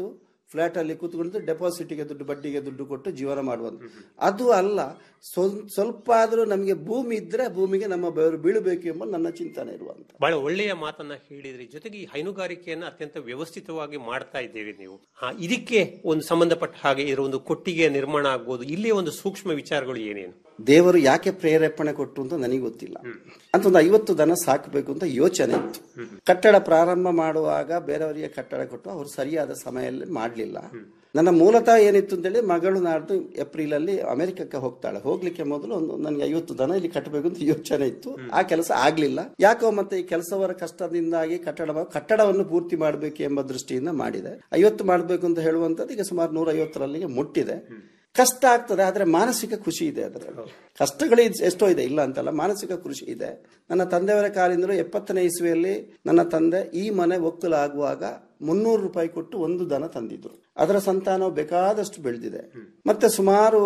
ಫ್ಲಾಟ್ ಅಲ್ಲಿ ಕೂತ್ಕೊಂಡು ಡೆಪಾಸಿಟ್ಗೆ ದುಡ್ಡು ಬಡ್ಡಿಗೆ ದುಡ್ಡು ಕೊಟ್ಟು ಜೀವನ ಮಾಡುವಂತ ಅದು ಅಲ್ಲ ಸ್ವ- ಸ್ವಲ್ಪ ಆದರೂ ನಮಗೆ ಭೂಮಿ ಇದ್ರೆ ಭೂಮಿಗೆ ನಮ್ಮ ಬೆವರು ಬೀಳಬೇಕು ಎಂಬ ನನ್ನ ಚಿಂತನೆ ಇರುವಂತ ಬಹಳ ಒಳ್ಳೆಯ ಮಾತನ್ನ ಹೇಳಿದ್ರಿ ಜೊತೆಗೆ ಈ ಹೈನುಗಾರಿಕೆಯನ್ನ ಅತ್ಯಂತ ವ್ಯವಸ್ಥಿತವಾಗಿ ಮಾಡ್ತಾ ಇದ್ದೇವೆ ನೀವು ಆ, ಇದಕ್ಕೆ ಒಂದು ಸಂಬಂಧಪಟ್ಟ ಹಾಗೆ ಇದರ ಒಂದು ಕೊಟ್ಟಿಗೆ ನಿರ್ಮಾಣ ಆಗ್ಬೋದು ಇಲ್ಲಿ ಒಂದು ಸೂಕ್ಷ್ಮ ವಿಚಾರಗಳು ಏನೇನು ದೇವರು ಯಾಕೆ ಪ್ರೇರೇಪಣೆ ಕೊಟ್ಟರು ಅಂತ ನನಗೆ ಗೊತ್ತಿಲ್ಲ ಅಂತ ಒಂದು ಐವತ್ತು ದನ ಸಾಕಬೇಕು ಅಂತ ಯೋಚನೆ ಇತ್ತು ಕಟ್ಟಡ ಪ್ರಾರಂಭ ಮಾಡುವಾಗ ಬೇರೆಯವರಿಗೆ ಕಟ್ಟಡ ಕೊಟ್ಟು ಅವರು ಸರಿಯಾದ ಸಮಯದಲ್ಲಿ ಮಾಡಲಿಲ್ಲ ನನ್ನ ಮೂಲತಃ ಏನಿತ್ತು ಅಂತೇಳಿ ಮಗಳು ನಾಡ್ದು ಏಪ್ರಿಲ್ ಅಲ್ಲಿ ಅಮೆರಿಕಕ್ಕೆ ಹೋಗ್ತಾಳೆ ಹೋಗ್ಲಿಕ್ಕೆ ಮೊದಲು ಒಂದು ನನಗೆ ಐವತ್ತು ದನ ಇಲ್ಲಿ ಕಟ್ಟಬೇಕು ಅಂತ ಯೋಚನೆ ಇತ್ತು ಆ ಕೆಲಸ ಆಗ್ಲಿಲ್ಲ ಯಾಕೋ ಮತ್ತೆ ಈ ಕೆಲಸವರ ಕಷ್ಟದಿಂದಾಗಿ ಕಟ್ಟಡ ಮಾ- ಕಟ್ಟಡವನ್ನು ಪೂರ್ತಿ ಮಾಡಬೇಕು ಎಂಬ ದೃಷ್ಟಿಯಿಂದ ಮಾಡಿದೆ ಐವತ್ತು ಮಾಡಬೇಕು ಅಂತ ಹೇಳುವಂಥದ್ದು ಈಗ ಸುಮಾರು ನೂರ ಐವತ್ತರಲ್ಲಿಗೆ ಮುಟ್ಟಿದೆ ಕಷ್ಟ ಆಗ್ತದೆ ಆದ್ರೆ ಮಾನಸಿಕ ಖುಷಿ ಇದೆ ಅದರಲ್ಲಿ ಕಷ್ಟಗಳು ಇದ್- ಎಷ್ಟೋ ಇದೆ ಇಲ್ಲ ಅಂತಲ್ಲ ಮಾನಸಿಕ ಖುಷಿ ಇದೆ ನನ್ನ ತಂದೆಯವರ ಕಾಲಿಂದಲೂ ಎಪ್ಪತ್ತನೇ ಇಸ್ವಿಯಲ್ಲಿ ನನ್ನ ತಂದೆ ಈ ಮನೆ ಒಕ್ಕಲಾಗುವಾಗ ಮುನ್ನೂರು ರೂಪಾಯಿ ಕೊಟ್ಟು ಒಂದು ದನ ತಂದಿದ್ರು ಅದರ ಸಂತಾನವು ಬೇಕಾದಷ್ಟು ಬೆಳೆದಿದೆ ಮತ್ತೆ ಸುಮಾರು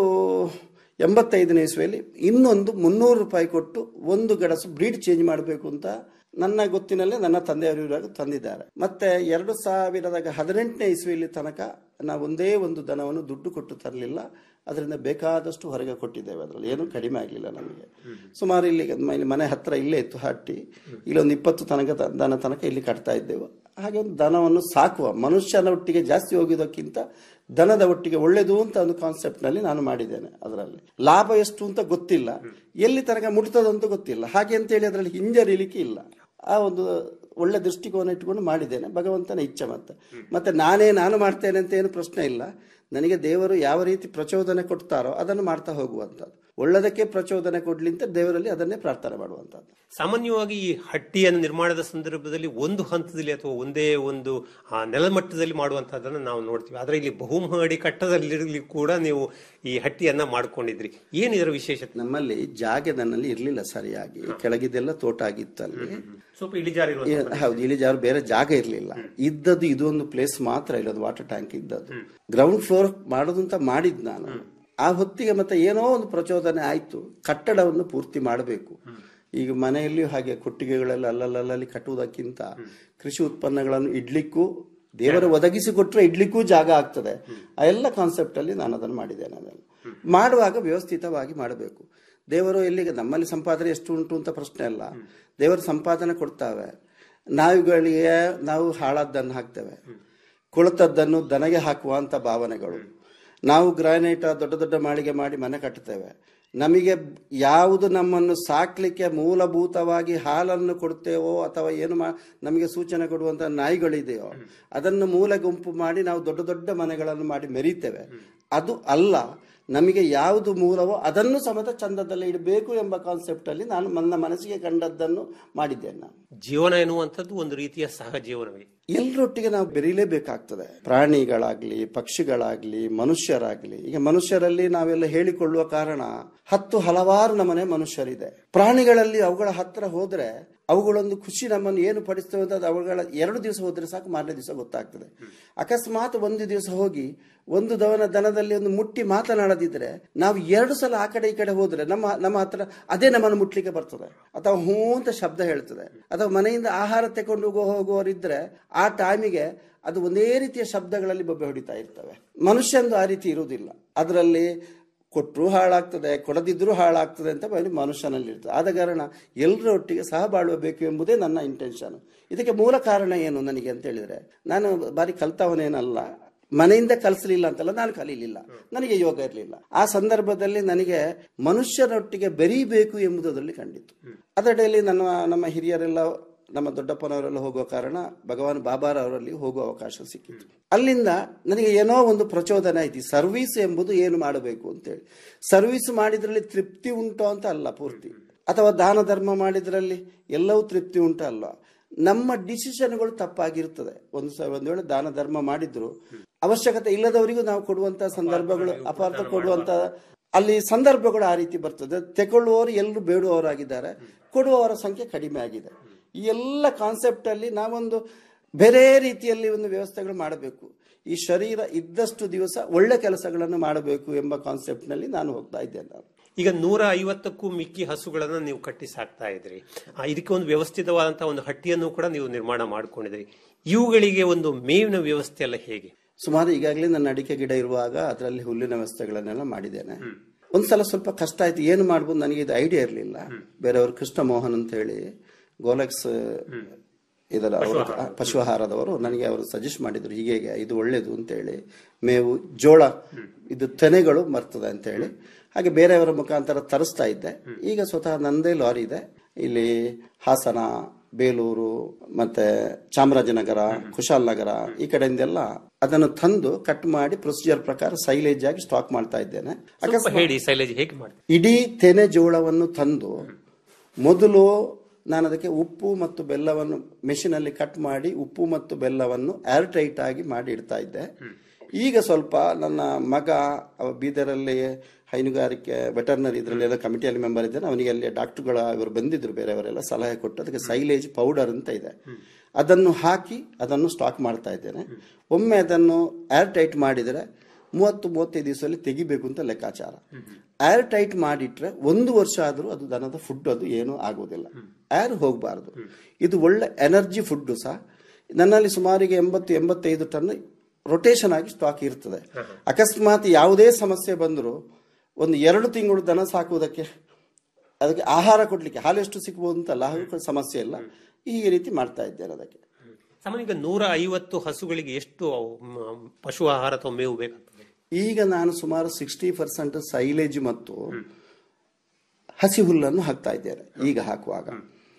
ಎಂಬತ್ತೈದನೇ ಇಸ್ವಿಯಲ್ಲಿ ಇನ್ನೊಂದು ಮುನ್ನೂರು ರೂಪಾಯಿ ಕೊಟ್ಟು ಒಂದು ಗಡಸು ಬ್ರೀಡ್ ಚೇಂಜ್ ಮಾಡಬೇಕು ಅಂತ ನನ್ನ ಗೊತ್ತಿನಲ್ಲೇ ನನ್ನ ತಂದೆಯವರು ಇರುವಾಗ ತಂದಿದ್ದಾರೆ ಮತ್ತೆ ಎರಡು ಸಾವಿರದ ಹದಿನೆಂಟನೇ ಇಸ್ವಿಯಲ್ಲಿ ತನಕ ನಾವು ಒಂದೇ ಒಂದು ದನವನ್ನು ದುಡ್ಡು ಕೊಟ್ಟು ತರಲಿಲ್ಲ ಅದರಿಂದ ಬೇಕಾದಷ್ಟು ಹೊರಗೆ ಕೊಟ್ಟಿದ್ದೇವೆ ಅದರಲ್ಲಿ ಏನೂ ಕಡಿಮೆ ಆಗಲಿಲ್ಲ ನಮಗೆ ಸುಮಾರು ಇಲ್ಲಿ ಮ- ಮನೆ ಹತ್ರ ಇಲ್ಲೇ ಇತ್ತು ಹಟ್ಟಿ ಇಲ್ಲೊಂದು ಇಪ್ಪತ್ತು ತನಕ ತ- ದನ ತನಕ ಇಲ್ಲಿ ಕಟ್ತಾ ಇದ್ದೆವು ಹಾಗೆ ಒಂದು ದನವನ್ನು ಸಾಕುವ ಮನುಷ್ಯನ ಒಟ್ಟಿಗೆ ಜಾಸ್ತಿ ಹೋಗಿದ್ದಕ್ಕಿಂತ ದನದ ಒಟ್ಟಿಗೆ ಒಳ್ಳೆಯದು ಅಂತ ಒಂದು ಕಾನ್ಸೆಪ್ಟ್ ನಲ್ಲಿ ನಾನು ಮಾಡಿದ್ದೇನೆ ಅದರಲ್ಲಿ ಲಾಭ ಎಷ್ಟು ಅಂತ ಗೊತ್ತಿಲ್ಲ ಎಲ್ಲಿ ತನಕ ಮುಟ್ತದಂತ ಗೊತ್ತಿಲ್ಲ ಹಾಗೆ ಅಂತೇಳಿ ಅದರಲ್ಲಿ ಹಿಂಜರಿಲಿಕ್ಕೆ ಇಲ್ಲ ಆ ಒಂದು ಒಳ್ಳೆ ದೃಷ್ಟಿಕೋನ ಇಟ್ಕೊಂಡು ಮಾಡಿದ್ದೇನೆ ಭಗವಂತನ ಇಚ್ಛೆ ಮತ್ತೆ ಮತ್ತೆ ನಾನೇ ನಾನು ಮಾಡ್ತೇನೆ ಅಂತ ಏನು ಪ್ರಶ್ನೆ ಇಲ್ಲ ನನಗೆ ದೇವರು ಯಾವ ರೀತಿ ಪ್ರಚೋದನೆ ಕೊಡ್ತಾರೋ ಅದನ್ನು ಮಾಡ್ತಾ ಹೋಗುವಂಥದ್ದು ಒಳ್ಳೆದಕ್ಕೆ ಪ್ರಚೋದನೆ ಕೊಡ್ಲಿ ಅಂತ ದೇವರಲ್ಲಿ ಅದನ್ನೇ ಪ್ರಾರ್ಥನೆ ಮಾಡುವಂಥದ್ದು ಸಾಮಾನ್ಯವಾಗಿ ಈ ಹಟ್ಟಿಯನ್ನು ನಿರ್ಮಾಣದ ಸಂದರ್ಭದಲ್ಲಿ ಒಂದು ಹಂತದಲ್ಲಿ ಅಥವಾ ಒಂದೇ ಒಂದು ಆ, ನೆಲಮಟ್ಟದಲ್ಲಿ ಮಾಡುವಂತಹದನ್ನು ನಾವು ನೋಡ್ತೀವಿ ಆದ್ರೆ ಇಲ್ಲಿ ಬಹುಮಹಡಿ ಕಟ್ಟದಲ್ಲಿ ಕೂಡ ನೀವು ಈ ಹಟ್ಟಿಯನ್ನ ಮಾಡ್ಕೊಂಡಿದ್ರಿ ಏನ್ ಇದರ ವಿಶೇಷತೆ ನಮ್ಮಲ್ಲಿ ಜಾಗ ನನ್ನಲ್ಲಿ ಇರ್ಲಿಲ್ಲ ಸರಿಯಾಗಿ ಕೆಳಗಿದೆಲ್ಲ ತೋಟ ಆಗಿತ್ತು ಅಲ್ಲಿ ಸ್ವಲ್ಪ ಇಳಿಜಾರು ಏ- ಹೌದು ಇಳಿಜಾರು ಬೇರೆ ಜಾಗ ಇರಲಿಲ್ಲ ಇದ್ದದ್ದು ಇದೊಂದು ಪ್ಲೇಸ್ ಮಾತ್ರ ಇಲ್ಲದು ವಾಟರ್ ಟ್ಯಾಂಕ್ ಇದ್ದದ್ದು ಗ್ರೌಂಡ್ ಫ್ಲೋರ್ ಮಾಡೋದು ಅಂತ ಮಾಡಿದ್ ನಾನು ಆ ಹೊತ್ತಿಗೆ ಮತ್ತೆ ಏನೋ ಒಂದು ಪ್ರಚೋದನೆ ಆಯ್ತು ಕಟ್ಟಡವನ್ನು ಪೂರ್ತಿ ಮಾಡಬೇಕು ಈಗ ಮನೆಯಲ್ಲಿಯೂ ಹಾಗೆ ಕೊಟ್ಟಿಗೆಗಳೆಲ್ಲ ಅಲ್ಲಲ್ಲಲ್ಲಿ ಕಟ್ಟುವುದಕ್ಕಿಂತ ಕೃಷಿ ಉತ್ಪನ್ನಗಳನ್ನು ಇಡ್ಲಿಕ್ಕೂ ದೇವರು ಒದಗಿಸಿ ಕೊಟ್ಟರೆ ಇಡ್ಲಿಕ್ಕೂ ಜಾಗ ಆಗ್ತದೆ ಆ ಎಲ್ಲ ಕಾನ್ಸೆಪ್ಟ್ ಅಲ್ಲಿ ನಾನು ಅದನ್ನು ಮಾಡಿದ್ದೇನೆ ಅದನ್ನು ಮಾಡುವಾಗ ವ್ಯವಸ್ಥಿತವಾಗಿ ಮಾಡಬೇಕು ದೇವರು ಎಲ್ಲಿಗೆ ನಮ್ಮಲ್ಲಿ ಸಂಪಾದನೆ ಎಷ್ಟು ಉಂಟು ಅಂತ ಪ್ರಶ್ನೆ ಅಲ್ಲ ದೇವರು ಸಂಪಾದನೆ ಕೊಡ್ತಾವೆ ನಾವುಗಳಿಗೆ ನಾವು ಹಾಳಾದ್ದನ್ನು ಹಾಕ್ತೇವೆ ಕೊಳತದ್ದನ್ನು ದನಗೆ ಹಾಕುವಂತ ಭಾವನೆಗಳು ನಾವು ಗ್ರಾನೈಟ್ ದೊಡ್ಡ ದೊಡ್ಡ ಮಾಳಿಗೆ ಮಾಡಿ ಮನೆ ಕಟ್ಟುತ್ತೇವೆ ನಮಗೆ ಯಾವುದು ನಮ್ಮನ್ನು ಸಾಕ್ಲಿಕ್ಕೆ ಮೂಲಭೂತವಾಗಿ ಹಾಲನ್ನು ಕೊಡ್ತೇವೋ ಅಥವಾ ಏನು ಮಾ ನಮಗೆ ಸೂಚನೆ ಕೊಡುವಂತ ನಾಯಿಗಳಿದೆಯೋ ಅದನ್ನು ಮೂಲ ಗುಂಪು ಮಾಡಿ ನಾವು ದೊಡ್ಡ ದೊಡ್ಡ ಮನೆಗಳನ್ನು ಮಾಡಿ ಮೆರೀತೇವೆ ಅದು ಅಲ್ಲ ನಮಗೆ ಯಾವುದು ಮೂಲವೋ ಅದನ್ನು ಸಮೇತ ಚಂದದಲ್ಲಿ ಇಡಬೇಕು ಎಂಬ ಕಾನ್ಸೆಪ್ಟ್ ಅಲ್ಲಿ ನಾನು ನನ್ನ ಮನಸ್ಸಿಗೆ ಕಂಡದ್ದನ್ನು ಮಾಡಿದ್ದೇನೆ ನಾನು ಜೀವನ ಎನ್ನುವಂಥದ್ದು ಒಂದು ರೀತಿಯ ಸಹ ಜೀವನವೇ ಎಲ್ಲರೊಟ್ಟಿಗೆ ನಾವು ಬೆರೀಲೇಬೇಕಾಗ್ತದೆ ಪ್ರಾಣಿಗಳಾಗ್ಲಿ ಪಕ್ಷಿಗಳಾಗ್ಲಿ ಮನುಷ್ಯರಾಗ್ಲಿ ಈಗ ಮನುಷ್ಯರಲ್ಲಿ ನಾವೆಲ್ಲ ಹೇಳಿಕೊಳ್ಳುವ ಕಾರಣ ಹತ್ತು ಹಲವಾರು ನಮನೆ ಮನುಷ್ಯರಿದೆ ಪ್ರಾಣಿಗಳಲ್ಲಿ ಅವುಗಳ ಹತ್ರ ಹೋದ್ರೆ ಅವುಗಳೊಂದು ಖುಷಿ ನಮ್ಮನ್ನು ಏನು ಪಡಿಸ್ತವೆ ಅಂತ ಅದು ಅವುಗಳ ಎರಡು ದಿವಸ ಹೋದ್ರೆ ಸಾಕು ಮಾರನೇ ದಿವಸ ಗೊತ್ತಾಗ್ತದೆ ಅಕಸ್ಮಾತ್ ಒಂದು ದಿವಸ ಹೋಗಿ ಒಂದು ದವನ ದನದಲ್ಲಿ ಒಂದು ಮುಟ್ಟಿ ಮಾತನಾಡದಿದ್ರೆ ನಾವು ಎರಡು ಸಲ ಆ ಕಡೆ ಈ ಕಡೆ ಹೋದ್ರೆ ನಮ್ಮ ನಮ್ಮ ಹತ್ರ ಅದೇ ನಮ್ಮನ್ನು ಮುಟ್ಲಿಕ್ಕೆ ಬರ್ತದೆ ಅಥವಾ ಹೂ ಅಂತ ಶಬ್ದ ಹೇಳ್ತದೆ ಅಥವಾ ಮನೆಯಿಂದ ಆಹಾರ ತಕೊಂಡು ಹೋಗೋ ಹೋಗುವವರಿದ್ರೆ ಆ ಟೈಮಿಗೆ ಅದು ಒಂದೇ ರೀತಿಯ ಶಬ್ದಗಳಲ್ಲಿ ಬೊಬ್ಬೆ ಹೊಡಿತಾ ಇರ್ತವೆ ಮನುಷ್ಯಂದು ಆ ರೀತಿ ಇರುವುದಿಲ್ಲ ಅದರಲ್ಲಿ ಕೊಟ್ಟರು ಹಾಳಾಗ್ತದೆ ಕೊಡದಿದ್ರೂ ಹಾಳಾಗ್ತದೆ ಅಂತ ಬರೀ ಮನುಷ್ಯನಲ್ಲಿ ಇರ್ತದೆ ಆದ ಕಾರಣ ಎಲ್ಲರೊಟ್ಟಿಗೆ ಸಹ ಬಾಳಬೇಕು ಎಂಬುದೇ ನನ್ನ ಇಂಟೆನ್ಷನ್ ಇದಕ್ಕೆ ಮೂಲ ಕಾರಣ ಏನು ನನಗೆ ಅಂತ ಹೇಳಿದ್ರೆ ನಾನು ಬಾರಿ ಕಲ್ತವನೇನಲ್ಲ ಮನೆಯಿಂದ ಕಲಿಸಲಿಲ್ಲ ಅಂತಲ್ಲ ನಾನು ಕಲೀಲಿಲ್ಲ ನನಗೆ ಯೋಗ ಇರಲಿಲ್ಲ ಆ ಸಂದರ್ಭದಲ್ಲಿ ನನಗೆ ಮನುಷ್ಯರೊಟ್ಟಿಗೆ ಬೆರೀಬೇಕು ಎಂಬುದರಲ್ಲಿ ಕಂಡಿತು ಅದರಲ್ಲಿ ನನ್ನ ನಮ್ಮ ಹಿರಿಯರೆಲ್ಲ ನಮ್ಮ ದೊಡ್ಡಪ್ಪನವರೆಲ್ಲ ಹೋಗುವ ಕಾರಣ ಭಗವಾನ್ ಬಾಬಾರವರಲ್ಲಿ ಹೋಗುವ ಅವಕಾಶ ಸಿಕ್ಕಿತು ಅಲ್ಲಿಂದ ನನಗೆ ಏನೋ ಒಂದು ಪ್ರಚೋದನೆ ಆಯ್ತು ಸರ್ವಿಸ್ ಎಂಬುದು ಏನು ಮಾಡಬೇಕು ಅಂತೇಳಿ ಸರ್ವಿಸ್ ಮಾಡಿದ್ರಲ್ಲಿ ತೃಪ್ತಿ ಉಂಟು ಅಂತ ಅಲ್ಲ ಪೂರ್ತಿ ಅಥವಾ ದಾನ ಧರ್ಮ ಮಾಡಿದ್ರಲ್ಲಿ ಎಲ್ಲವೂ ತೃಪ್ತಿ ಉಂಟು ಅಲ್ಲ ನಮ್ಮ ಡಿಸಿಷನ್ಗಳು ತಪ್ಪಾಗಿರ್ತದೆ ಒಂದು ಸ ಒಂದು ವೇಳೆ ದಾನ ಧರ್ಮ ಮಾಡಿದ್ರು ಅವಶ್ಯಕತೆ ಇಲ್ಲದವರಿಗೂ ನಾವು ಕೊಡುವಂತ ಸಂದರ್ಭಗಳು ಅಪಾರ್ಥ ಕೊಡುವಂತ ಅಲ್ಲಿ ಸಂದರ್ಭಗಳು ಆ ರೀತಿ ಬರ್ತದೆ ತೆಗೊಳ್ಳುವವರು ಎಲ್ಲರೂ ಬೇಡುವವರಾಗಿದ್ದಾರೆ ಕೊಡುವವರ ಸಂಖ್ಯೆ ಕಡಿಮೆ ಆಗಿದೆ ಈ ಎಲ್ಲ ಕಾನ್ಸೆಪ್ಟ್ ಅಲ್ಲಿ ನಾವೊಂದು ಬೇರೆ ರೀತಿಯಲ್ಲಿ ಒಂದು ವ್ಯವಸ್ಥೆಗಳು ಮಾಡಬೇಕು ಈ ಶರೀರ ಇದ್ದಷ್ಟು ದಿವಸ ಒಳ್ಳೆ ಕೆಲಸಗಳನ್ನು ಮಾಡಬೇಕು ಎಂಬ ಕಾನ್ಸೆಪ್ಟ್ ನಲ್ಲಿ ನಾನು ಹೋಗ್ತಾ ಇದ್ದೇನೆ ನಾನು ಈಗ ನೂರ ಐವತ್ತಕ್ಕೂ ಮಿಕ್ಕಿ ಹಸುಗಳನ್ನ ನೀವು ಕಟ್ಟಿ ಸಾಕ್ತಾ ಇದ್ರಿ ಆ, ಇದಕ್ಕೆ ಒಂದು ವ್ಯವಸ್ಥಿತವಾದಂತಹ ಒಂದು ಹಟ್ಟಿಯನ್ನು ಕೂಡ ನೀವು ನಿರ್ಮಾಣ ಮಾಡ್ಕೊಂಡಿದ್ರಿ ಇವುಗಳಿಗೆ ಒಂದು ಮೇವಿನ ವ್ಯವಸ್ಥೆ ಎಲ್ಲ ಹೇಗೆ ಸುಮಾರು ಈಗಾಗಲೇ ನನ್ನ ಅಡಿಕೆ ಗಿಡ ಇರುವಾಗ ಅದರಲ್ಲಿ ಹುಲ್ಲಿನ ವ್ಯವಸ್ಥೆಗಳನ್ನೆಲ್ಲ ಮಾಡಿದ್ದೇನೆ ಒಂದ್ಸಲ ಸ್ವಲ್ಪ ಕಷ್ಟ ಆಯ್ತು ಏನು ಮಾಡ್ಬೋದು ನನಗೆ ಇದು ಐಡಿಯಾ ಇರಲಿಲ್ಲ ಬೇರೆಯವರು ಕೃಷ್ಣ ಮೋಹನ್ ಅಂತ ಹೇಳಿ ಗೋಲೆಕ್ಸ್ ಇದರ ಅವರು ಪಶು ಆಹಾರದವರು ನನಗೆ ಅವರು ಸಜೆಸ್ಟ್ ಮಾಡಿದ್ರು ಹೀಗೆ ಹೀಗೆ ಇದು ಒಳ್ಳೇದು ಅಂತ ಹೇಳಿ ಮೇವು ಜೋಳ ಇದು ತೆನೆಗಳು ಬರ್ತದೆ ಅಂತ ಹೇಳಿ ಹಾಗೆ ಬೇರೆಯವರ ಮುಖಾಂತರ ತರಿಸ್ತಾ ಇದ್ದೆ ಈಗ ಸ್ವತಃ ನಂದೇ ಲಾರಿ ಇದೆ ಇಲ್ಲಿ ಹಾಸನ ಬೇಲೂರು ಮತ್ತೆ ಚಾಮರಾಜನಗರ ಕುಶಾಲನಗರ ಈ ಕಡೆಯಿಂದೆಲ್ಲ ಅದನ್ನು ತಂದು ಕಟ್ ಮಾಡಿ ಪ್ರೊಸೀಜರ್ ಪ್ರಕಾರ ಸೈಲೇಜ್ ಆಗಿ ಸ್ಟಾಕ್ ಮಾಡ್ತಾ ಇದ್ದೇನೆ ಸ್ವಲ್ಪ ಹೇಳಿ ಸೈಲೇಜ್ ಹೇಗೆ ಮಾಡಿ ಇಡೀ ತೆನೆ ಜೋಳವನ್ನು ತಂದು ಮೊದಲು ನಾನು ಅದಕ್ಕೆ ಉಪ್ಪು ಮತ್ತು ಬೆಲ್ಲವನ್ನು ಮೆಷಿನಲ್ಲಿ ಕಟ್ ಮಾಡಿ ಉಪ್ಪು ಮತ್ತು ಬೆಲ್ಲವನ್ನು ಏರ್ ಟೈಟ್ ಆಗಿ ಮಾಡಿ ಇಡ್ತಾ ಇದ್ದೆ ಈಗ ಸ್ವಲ್ಪ ನನ್ನ ಮಗ ಅವ ಬೀದರಲ್ಲಿ ಹೈನುಗಾರಿಕೆ ವೆಟರ್ನರಿ ಇದರಲ್ಲಿ ಎಲ್ಲ ಕಮಿಟಿಯಲ್ಲಿ ಮೆಂಬರ್ ಇದ್ದಾನೆ ಅವನಿಗೆ ಅಲ್ಲಿ ಡಾಕ್ಟರ್ಗಳ ಇವರು ಬಂದಿದ್ರು ಬೇರೆಯವರೆಲ್ಲ ಸಲಹೆ ಕೊಟ್ಟು ಅದಕ್ಕೆ ಸೈಲೇಜ್ ಪೌಡರ್ ಅಂತ ಇದೆ ಅದನ್ನು ಹಾಕಿ ಅದನ್ನು ಸ್ಟಾಕ್ ಮಾಡ್ತಾ ಇದ್ದೇನೆ ಒಮ್ಮೆ ಅದನ್ನು ಏರ್ ಟೈಟ್ ಮಾಡಿದರೆ ಮೂವತ್ತು ಮೂವತ್ತೈದು ದಿವಸದಲ್ಲಿ ತೆಗಿಬೇಕು ಅಂತ ಲೆಕ್ಕಾಚಾರ ಏರ್ ಟೈಟ್ ಮಾಡಿಟ್ರೆ ಒಂದು ವರ್ಷ ಆದರೂ ಅದು ದನದ ಫುಡ್ ಅದು ಏನೂ ಆಗುವುದಿಲ್ಲ ಏರ್ ಹೋಗಬಾರ್ದು ಇದು ಒಳ್ಳೆ ಎನರ್ಜಿ ಫುಡ್ ಸಹ ನನ್ನಲ್ಲಿ ಸುಮಾರಿಗೆ ಎಂಬತ್ತು ಎಂಬತ್ತೈದು ಟನ್ ರೊಟೇಷನ್ ಆಗಿ ಸ್ಟಾಕ್ ಇರ್ತದೆ ಅಕಸ್ಮಾತ್ ಯಾವುದೇ ಸಮಸ್ಯೆ ಬಂದರೂ ಒಂದು ಎರಡು ತಿಂಗಳು ದನ ಸಾಕುವುದಕ್ಕೆ ಅದಕ್ಕೆ ಆಹಾರ ಕೊಡ್ಲಿಕ್ಕೆ ಹಾಲು ಎಷ್ಟು ಸಿಗ್ಬೋದು ಅಂತಲ್ಲ ಹಾಗೂ ಸಮಸ್ಯೆ ಇಲ್ಲ ಈ ರೀತಿ ಮಾಡ್ತಾ ಇದ್ದೇನೆ ಅದಕ್ಕೆ ಸಾಮಾನ್ಯ ಈಗ ನೂರ ಐವತ್ತು ಹಸುಗಳಿಗೆ ಎಷ್ಟು ಮ್, ಪಶು ಆಹಾರ ಅಥವಾ ಮೇವು ಬೇಕಾಗ್ತದೆ ಈಗ ನಾನು ಸುಮಾರು ಸಿಕ್ಸ್ಟಿ ಪರ್ಸೆಂಟ್ ಸೈಲೇಜ್ ಮತ್ತು ಹಸಿ ಹುಲ್ಲನ್ನು ಹಾಕ್ತಾ ಇದ್ದೇನೆ ಈಗ ಹಾಕುವಾಗ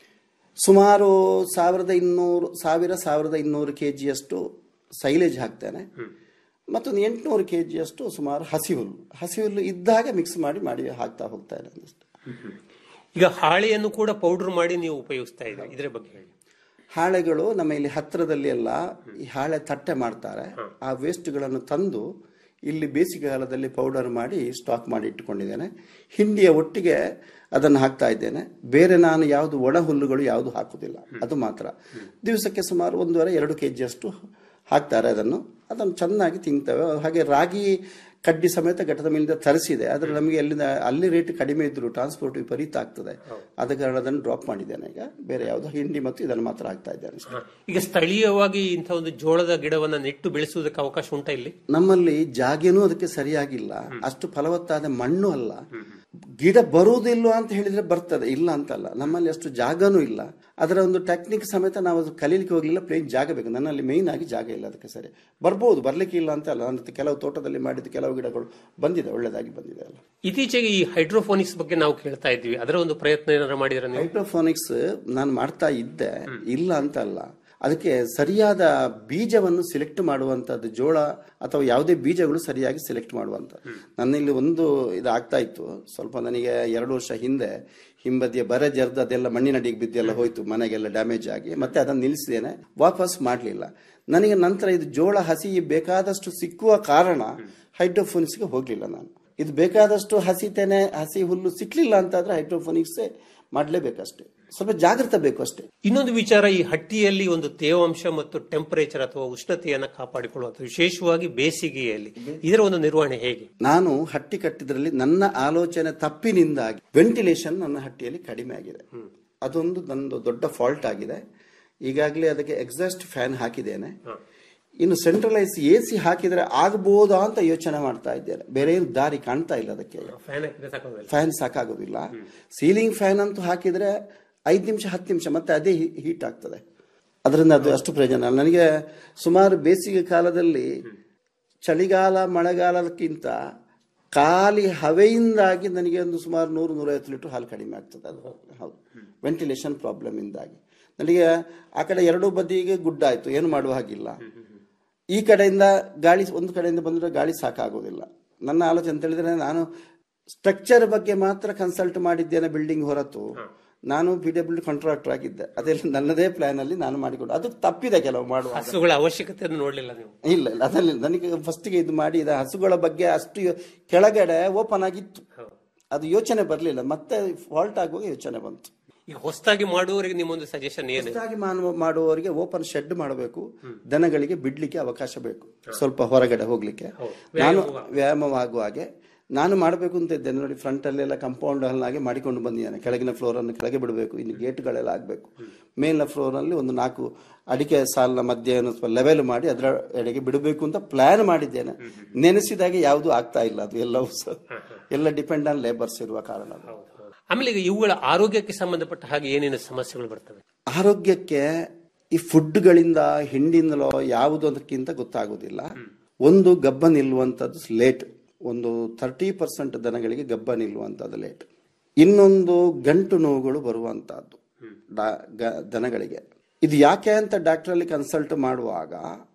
ಸುಮಾರು ಸಾವಿರದ ಇನ್ನೂರು ಸಾವಿರ ಸಾವಿರದ ಇನ್ನೂರು ಕೆ ಜಿಯಷ್ಟು ಸೈಲೇಜ್ ಹಾಕ್ತೇನೆ ಮತ್ತೊಂದು ಎಂಟುನೂರು ಕೆ ಜಿಯಷ್ಟು ಸುಮಾರು ಹಸಿ ಹುಲ್ಲು ಹಸಿ ಹುಲ್ಲು ಇದ್ದಾಗ ಮಿಕ್ಸ್ ಮಾಡಿ ಮಾಡಿ ಹಾಕ್ತಾ ಹೋಗ್ತಾ ಇದ್ದೇನೆ ಅಷ್ಟೇ. ಈಗ ಹಾಳೆಯನ್ನು ಕೂಡ ಪೌಡರ್ ಮಾಡಿ ನೀವು ಉಪಯೋಗಿಸ್ತಾ ಇದ್ದೀರಿ ಇದರ ಬಗ್ಗೆ ಹೇಳಿ ಹಾಳೆಗಳು ನಮ್ಮ ಇಲ್ಲಿ ಹತ್ತಿರದಲ್ಲಿ ಎಲ್ಲ ಈ ಹಾಳೆ ತಟ್ಟೆ ಮಾಡ್ತಾರೆ ಆ ವೇಸ್ಟ್ಗಳನ್ನು ತಂದು ಇಲ್ಲಿ ಬೇಸಿಗೆಗಾಲದಲ್ಲಿ ಪೌಡರ್ ಮಾಡಿ ಸ್ಟಾಕ್ ಮಾಡಿ ಇಟ್ಟುಕೊಂಡಿದ್ದೇನೆ ಹಿಂಡಿಯ ಒಟ್ಟಿಗೆ ಅದನ್ನು ಹಾಕ್ತಾ ಇದ್ದೇನೆ ಬೇರೆ ನಾನು ಯಾವುದು ಒಣ ಹುಲ್ಲುಗಳು ಯಾವುದು ಹಾಕುದಿಲ್ಲ ಅದು ಮಾತ್ರ ದಿವಸಕ್ಕೆ ಸುಮಾರು ಒಂದೂವರೆ ಎರಡು ಕೆ ಜಿಯಷ್ಟು ಹಾಕ್ತಾರೆ ಅದನ್ನು ಅದನ್ನು ಚೆನ್ನಾಗಿ ತಿಂತವೆ ಹಾಗೆ ರಾಗಿ ಕಡ್ಡಿ ಸಮೇತ ಘಟದ ಮೇಲಿಂದ ತರಿಸಿದೆ ಆದರೆ ನಮಗೆ ಅಲ್ಲಿಂದ ಅಲ್ಲಿ ರೇಟ್ ಕಡಿಮೆ ಇದ್ರು ಟ್ರಾನ್ಸ್ಪೋರ್ಟ್ ವಿಪರೀತ ಆಗ್ತದೆ ಆದ ಕಾರಣ ಅದನ್ನು ಡ್ರಾಪ್ ಮಾಡಿದ್ದೇನೆ ಈಗ ಬೇರೆ ಯಾವುದು ಹಿಂಡಿ ಮತ್ತು ಇದನ್ನು ಮಾತ್ರ ಹಾಕ್ತಾ ಇದ್ದೇನೆ ಅಷ್ಟೇ. ಈಗ ಸ್ಥಳೀಯವಾಗಿ ಇಂಥ ಒಂದು ಜೋಳದ ಗಿಡವನ್ನ ನೆಟ್ಟು ಬೆಳೆಸುವುದಕ್ಕೆ ಅವಕಾಶ ಉಂಟಾ ಇಲ್ಲಿ ನಮ್ಮಲ್ಲಿ ಜಾಗೇನೂ ಅದಕ್ಕೆ ಸರಿಯಾಗಿಲ್ಲ ಅಷ್ಟು ಫಲವತ್ತಾದ ಮಣ್ಣು ಅಲ್ಲ ಗಿಡ ಬರುವುದಿಲ್ಲ ಅಂತ ಹೇಳಿದ್ರೆ ಬರ್ತದೆ ಇಲ್ಲ ಅಂತಲ್ಲ ನಮ್ಮಲ್ಲಿ ಅಷ್ಟು ಜಾಗನೂ ಇಲ್ಲ ಅದರ ಒಂದು ಟೆಕ್ನಿಕ್ ಸಮೇತ ನಾವು ಅದು ಕಲೀಲಿಕ್ಕೆ ಹೋಗ್ಲಿಲ್ಲ ಪ್ಲೇನ್ ಜಾಗ ಬೇಕು ನನ್ನಲ್ಲಿ ಮೇಯ್ನ್ ಆಗಿ ಜಾಗ ಇಲ್ಲ ಅದಕ್ಕೆ ಸರಿ ಬರ್ಬೋದು ಬರ್ಲಿಕ್ಕೆ ಇಲ್ಲ ಅಂತ ಅಲ್ಲ ನನ್ನ ಕೆಲವು ತೋಟದಲ್ಲಿ ಮಾಡಿದ ಕೆಲವು ಗಿಡಗಳು ಬಂದಿದೆ ಒಳ್ಳೆದಾಗಿ ಬಂದಿದೆ ಅಲ್ಲ ಇತ್ತೀಚೆಗೆ ಈ ಹೈಡ್ರೋಫೋನಿಕ್ಸ್ ಬಗ್ಗೆ ನಾವು ಕೇಳ್ತಾ ಇದ್ವಿ ಅದರ ಒಂದು ಪ್ರಯತ್ನ ಏನಾದ್ರು ಮಾಡಿದ್ರೆ ನೀವು ಹೈಡ್ರೋಫೋನಿಕ್ಸ್ ನಾನು ಮಾಡ್ತಾ ಇದ್ದೆ ಇಲ್ಲ ಅಂತ ಅಲ್ಲ ಅದಕ್ಕೆ ಸರಿಯಾದ ಬೀಜವನ್ನು ಸಿಲೆಕ್ಟ್ ಮಾಡುವಂತದ್ದು ಜೋಳ ಅಥವಾ ಯಾವುದೇ ಬೀಜಗಳು ಸರಿಯಾಗಿ ಸಿಲೆಕ್ಟ್ ಮಾಡುವಂತ ನನ್ನಲ್ಲಿ ಒಂದು ಇದು ಆಗ್ತಾ ಇತ್ತು ಸ್ವಲ್ಪ ನನಗೆ ಎರಡು ವರ್ಷ ಹಿಂದೆ ಹಿಂಬದಿಯ ಬರ ಜರ್ದು ಅದೆಲ್ಲ ಮಣ್ಣಿನಡಿಗೆ ಬಿದ್ದೆಲ್ಲ ಹೋಯ್ತು ಮನೆಗೆಲ್ಲ ಡ್ಯಾಮೇಜ್ ಆಗಿ ಮತ್ತೆ ಅದನ್ನು ನಿಲ್ಲಿಸಿದ್ದೇನೆ ವಾಪಸ್ ಮಾಡಲಿಲ್ಲ ನನಗೆ ನಂತರ ಇದು ಜೋಳ ಹಸಿ ಬೇಕಾದಷ್ಟು ಸಿಕ್ಕುವ ಕಾರಣ ಹೈಡ್ರೋಫೋನಿಕ್ಸ್ಗೆ ಹೋಗಲಿಲ್ಲ ನಾನು ಇದು ಬೇಕಾದಷ್ಟು ಹಸಿ ತೆನೆ ಹಸಿ ಹುಲ್ಲು ಸಿಕ್ಲಿಲ್ಲ ಅಂತಾದ್ರೆ ಹೈಡ್ರೋಫೋನಿಕ್ಸೇ ಮಾಡಲೇಬೇಕಷ್ಟೇ ಸ್ವಲ್ಪ ಜಾಗೃತ ಬೇಕು ಅಷ್ಟೇ ಇನ್ನೊಂದು ವಿಚಾರ ಈ ಹಟ್ಟಿಯಲ್ಲಿ ಒಂದು ತೇವಾಂಶ ಮತ್ತು ಟೆಂಪರೇಚರ್ ಅಥವಾ ಉಷ್ಣತೆಯನ್ನ ಕಾಪಾಡಿಕೊಳ್ಳುವಂತ ವಿಶೇಷವಾಗಿ ಬೇಸಿಗೆಯಲ್ಲಿ ಇದರ ಒಂದು ನಿರ್ವಹಣೆ ಹೇಗೆ ನಾನು ಹಟ್ಟಿ ಕಟ್ಟಿದ್ರಲ್ಲಿ ನನ್ನ ಆಲೋಚನೆ ತಪ್ಪಿನಿಂದಾಗಿ ವೆಂಟಿಲೇಷನ್ ನನ್ನ ಹಟ್ಟಿಯಲ್ಲಿ ಕಡಿಮೆ ಆಗಿದೆ ಅದೊಂದು ನಂದು ದೊಡ್ಡ ಫಾಲ್ಟ್ ಆಗಿದೆ ಈಗಾಗಲೇ ಅದಕ್ಕೆ ಎಕ್ಸಾಸ್ಟ್ ಫ್ಯಾನ್ ಹಾಕಿದ್ದೇನೆ ಇನ್ನು ಸೆಂಟ್ರಲೈಸ್ ಎ ಸಿ ಹಾಕಿದ್ರೆ ಆಗ್ಬೋದಾ ಅಂತ ಯೋಚನೆ ಮಾಡ್ತಾ ಇದ್ದೇನೆ ಬೇರೆ ಏನು ದಾರಿ ಕಾಣ್ತಾ ಇಲ್ಲ ಅದಕ್ಕೆ ಫ್ಯಾನ್ ಹಾಕಿದ್ರೆ ಸಾಕಾಗೋದಿಲ್ಲ. ಫ್ಯಾನ್ ಸಾಕಾಗೋದಿಲ್ಲ ಸೀಲಿಂಗ್ ಫ್ಯಾನ್ ಅಂತೂ ಹಾಕಿದ್ರೆ ಐದು ನಿಮಿಷ ಹತ್ತು ನಿಮಿಷ ಮತ್ತೆ ಅದೇ ಹೀಟ್ ಆಗ್ತದೆ ಅದರಿಂದ ಅದು ಅಷ್ಟು ಪ್ರಯೋಜನ ಅಲ್ಲ. ನನಗೆ ಸುಮಾರು ಬೇಸಿಗೆ ಕಾಲದಲ್ಲಿ ಚಳಿಗಾಲ ಮಳೆಗಾಲಕ್ಕಿಂತ ಖಾಲಿ ಹವೆಯಿಂದಾಗಿ ನನಗೆ ಒಂದು ಸುಮಾರು ನೂರು ನೂರೈವತ್ತು ಲೀಟರ್ ಹಾಲು ಕಡಿಮೆ ಆಗ್ತದೆ ಅದು ಹೌದು ವೆಂಟಿಲೇಷನ್ ಪ್ರಾಬ್ಲಮ್ ಇಂದಾಗಿ ನನಗೆ ಆ ಕಡೆ ಎರಡೂ ಬದಿಗೆ ಗುಡ್ಡ ಆಯ್ತು ಏನು ಮಾಡುವ ಹಾಗಿಲ್ಲ ಈ ಕಡೆಯಿಂದ ಗಾಳಿ ಒಂದು ಕಡೆಯಿಂದ ಬಂದರೆ ಗಾಳಿ ಸಾಕಾಗೋದಿಲ್ಲ ನನ್ನ ಆಲೋಚನೆ ಅಂತ ಹೇಳಿದ್ರೆ ನಾನು ಸ್ಟ್ರಕ್ಚರ್ ಬಗ್ಗೆ ಮಾತ್ರ ಕನ್ಸಲ್ಟ್ ಮಾಡಿದ್ದೇನೆ ಬಿಲ್ಡಿಂಗ್ ಹೊರತು ನಾನು ಪಿ ಡಬ್ಲ್ಯೂ ಕಾಂಟ್ರಾಕ್ಟರ್ ಆಗಿದ್ದೆ ಅದೆಲ್ಲ ನನ್ನದೇ ಪ್ಲಾನ್ ಅಲ್ಲಿ ನಾನು ಮಾಡಿಕೊಂಡು ಅದು ತಪ್ಪಿದೆ ಕೆಲವು ಮಾಡುವ ಹಸುಗಳ ಅವಶ್ಯಕತೆಯನ್ನು ನೋಡ್ಲಿಲ್ಲ ನೀವು ಇಲ್ಲ ಇಲ್ಲ ಅದರಲ್ಲಿ ನನಗೆ ಫಸ್ಟ್ಗೆ ಇದು ಮಾಡಿ ಇದು ಹಸುಗಳ ಬಗ್ಗೆ ಅಷ್ಟು ಕೆಳಗಡೆ ಓಪನ್ ಆಗಿತ್ತು ಅದು ಯೋಚನೆ ಬರಲಿಲ್ಲ ಮತ್ತೆ ಫಾಲ್ಟ್ ಆಗುವಾಗ ಯೋಚನೆ ಬಂತು ಈಗ ಹೊಸದಾಗಿ ಮಾಡುವವರಿಗೆ ನಿಮ್ಮೊಂದು ಸಜೆಷನ್ ಏನು ಹೊಸದಾಗಿ ಮಾನವ ಮಾಡುವವರಿಗೆ ಓಪನ್ ಶೆಡ್ ಮಾಡಬೇಕು ದನಗಳಿಗೆ ಬಿಡ್ಲಿಕ್ಕೆ ಅವಕಾಶ ಬೇಕು ಸ್ವಲ್ಪ ಹೊರಗಡೆ ಹೋಗ್ಲಿಕ್ಕೆ ನಾನು ವ್ಯಾಯಾಮವಾಗುವ ಹಾಗೆ ನಾನು ಮಾಡಬೇಕು ಅಂತ ಇದ್ದೇನೆ ನೋಡಿ ಫ್ರಂಟ್ ಅಲ್ಲೆಲ್ಲ ಕಂಪೌಂಡ್ ಹಾಗೆ ಮಾಡಿಕೊಂಡು ಬಂದಿದ್ದೇನೆ ಕೆಳಗಿನ ಫ್ಲೋರ್ ಅನ್ನು ಕೆಳಗೆ ಬಿಡಬೇಕು ಇನ್ನು ಗೇಟ್ಗಳೆಲ್ಲ ಆಗಬೇಕು ಮೇಲಿನ ಫ್ಲೋರ್ ಅಲ್ಲಿ ಒಂದು ನಾಲ್ಕು ಅಡಿಕೆ ಸಾಲಿನ ಮಧ್ಯೆ ಸ್ವಲ್ಪ ಲೆವೆಲ್ ಮಾಡಿ ಅದರ ಎಡೆಗೆ ಬಿಡಬೇಕು ಅಂತ ಪ್ಲಾನ್ ಮಾಡಿದ್ದೇನೆ ನೆನೆಸಿದಾಗ ಯಾವುದು ಆಗ್ತಾ ಇಲ್ಲ ಅದು ಎಲ್ಲವೂ ಸಹ ಎಲ್ಲ ಡಿಪೆಂಡ್ ಆನ್ ಲೇಬರ್ಸ್ ಇರುವ ಕಾರಣ ಅದು. ಆಮೇಲೆ ಈಗ ಇವುಗಳ ಆರೋಗ್ಯಕ್ಕೆ ಸಂಬಂಧಪಟ್ಟ ಹಾಗೆ ಏನೇನು ಸಮಸ್ಯೆಗಳು ಬರ್ತವೆ ಆರೋಗ್ಯಕ್ಕೆ ಈ ಫುಡ್ಗಳಿಂದ ಹಿಂಡಿಂದಲೋ ಯಾವುದು ಅದಕ್ಕಿಂತ ಗೊತ್ತಾಗೋದಿಲ್ಲ ಒಂದು ಗಬ್ಬ ನಿಲ್ಲುವಂಥದ್ದು ಲೇಟ್ ಒಂದು ತರ್ಟಿ ಪರ್ಸೆಂಟ್ ದನಗಳಿಗೆ ಗಬ್ಬ ನಿಲ್ಲುವಂಥದ್ದು ಲೇಟ್ ಇನ್ನೊಂದು ಗಂಟು ನೋವುಗಳು ಬರುವಂತಹದ್ದು ಡಾ- ಗ- ದನಗಳಿಗೆ ಇದು ಯಾಕೆ ಅಂತ ಡಾಕ್ಟರ್ ಅಲ್ಲಿ ಕನ್ಸಲ್ಟ್ ಮಾಡುವಾಗ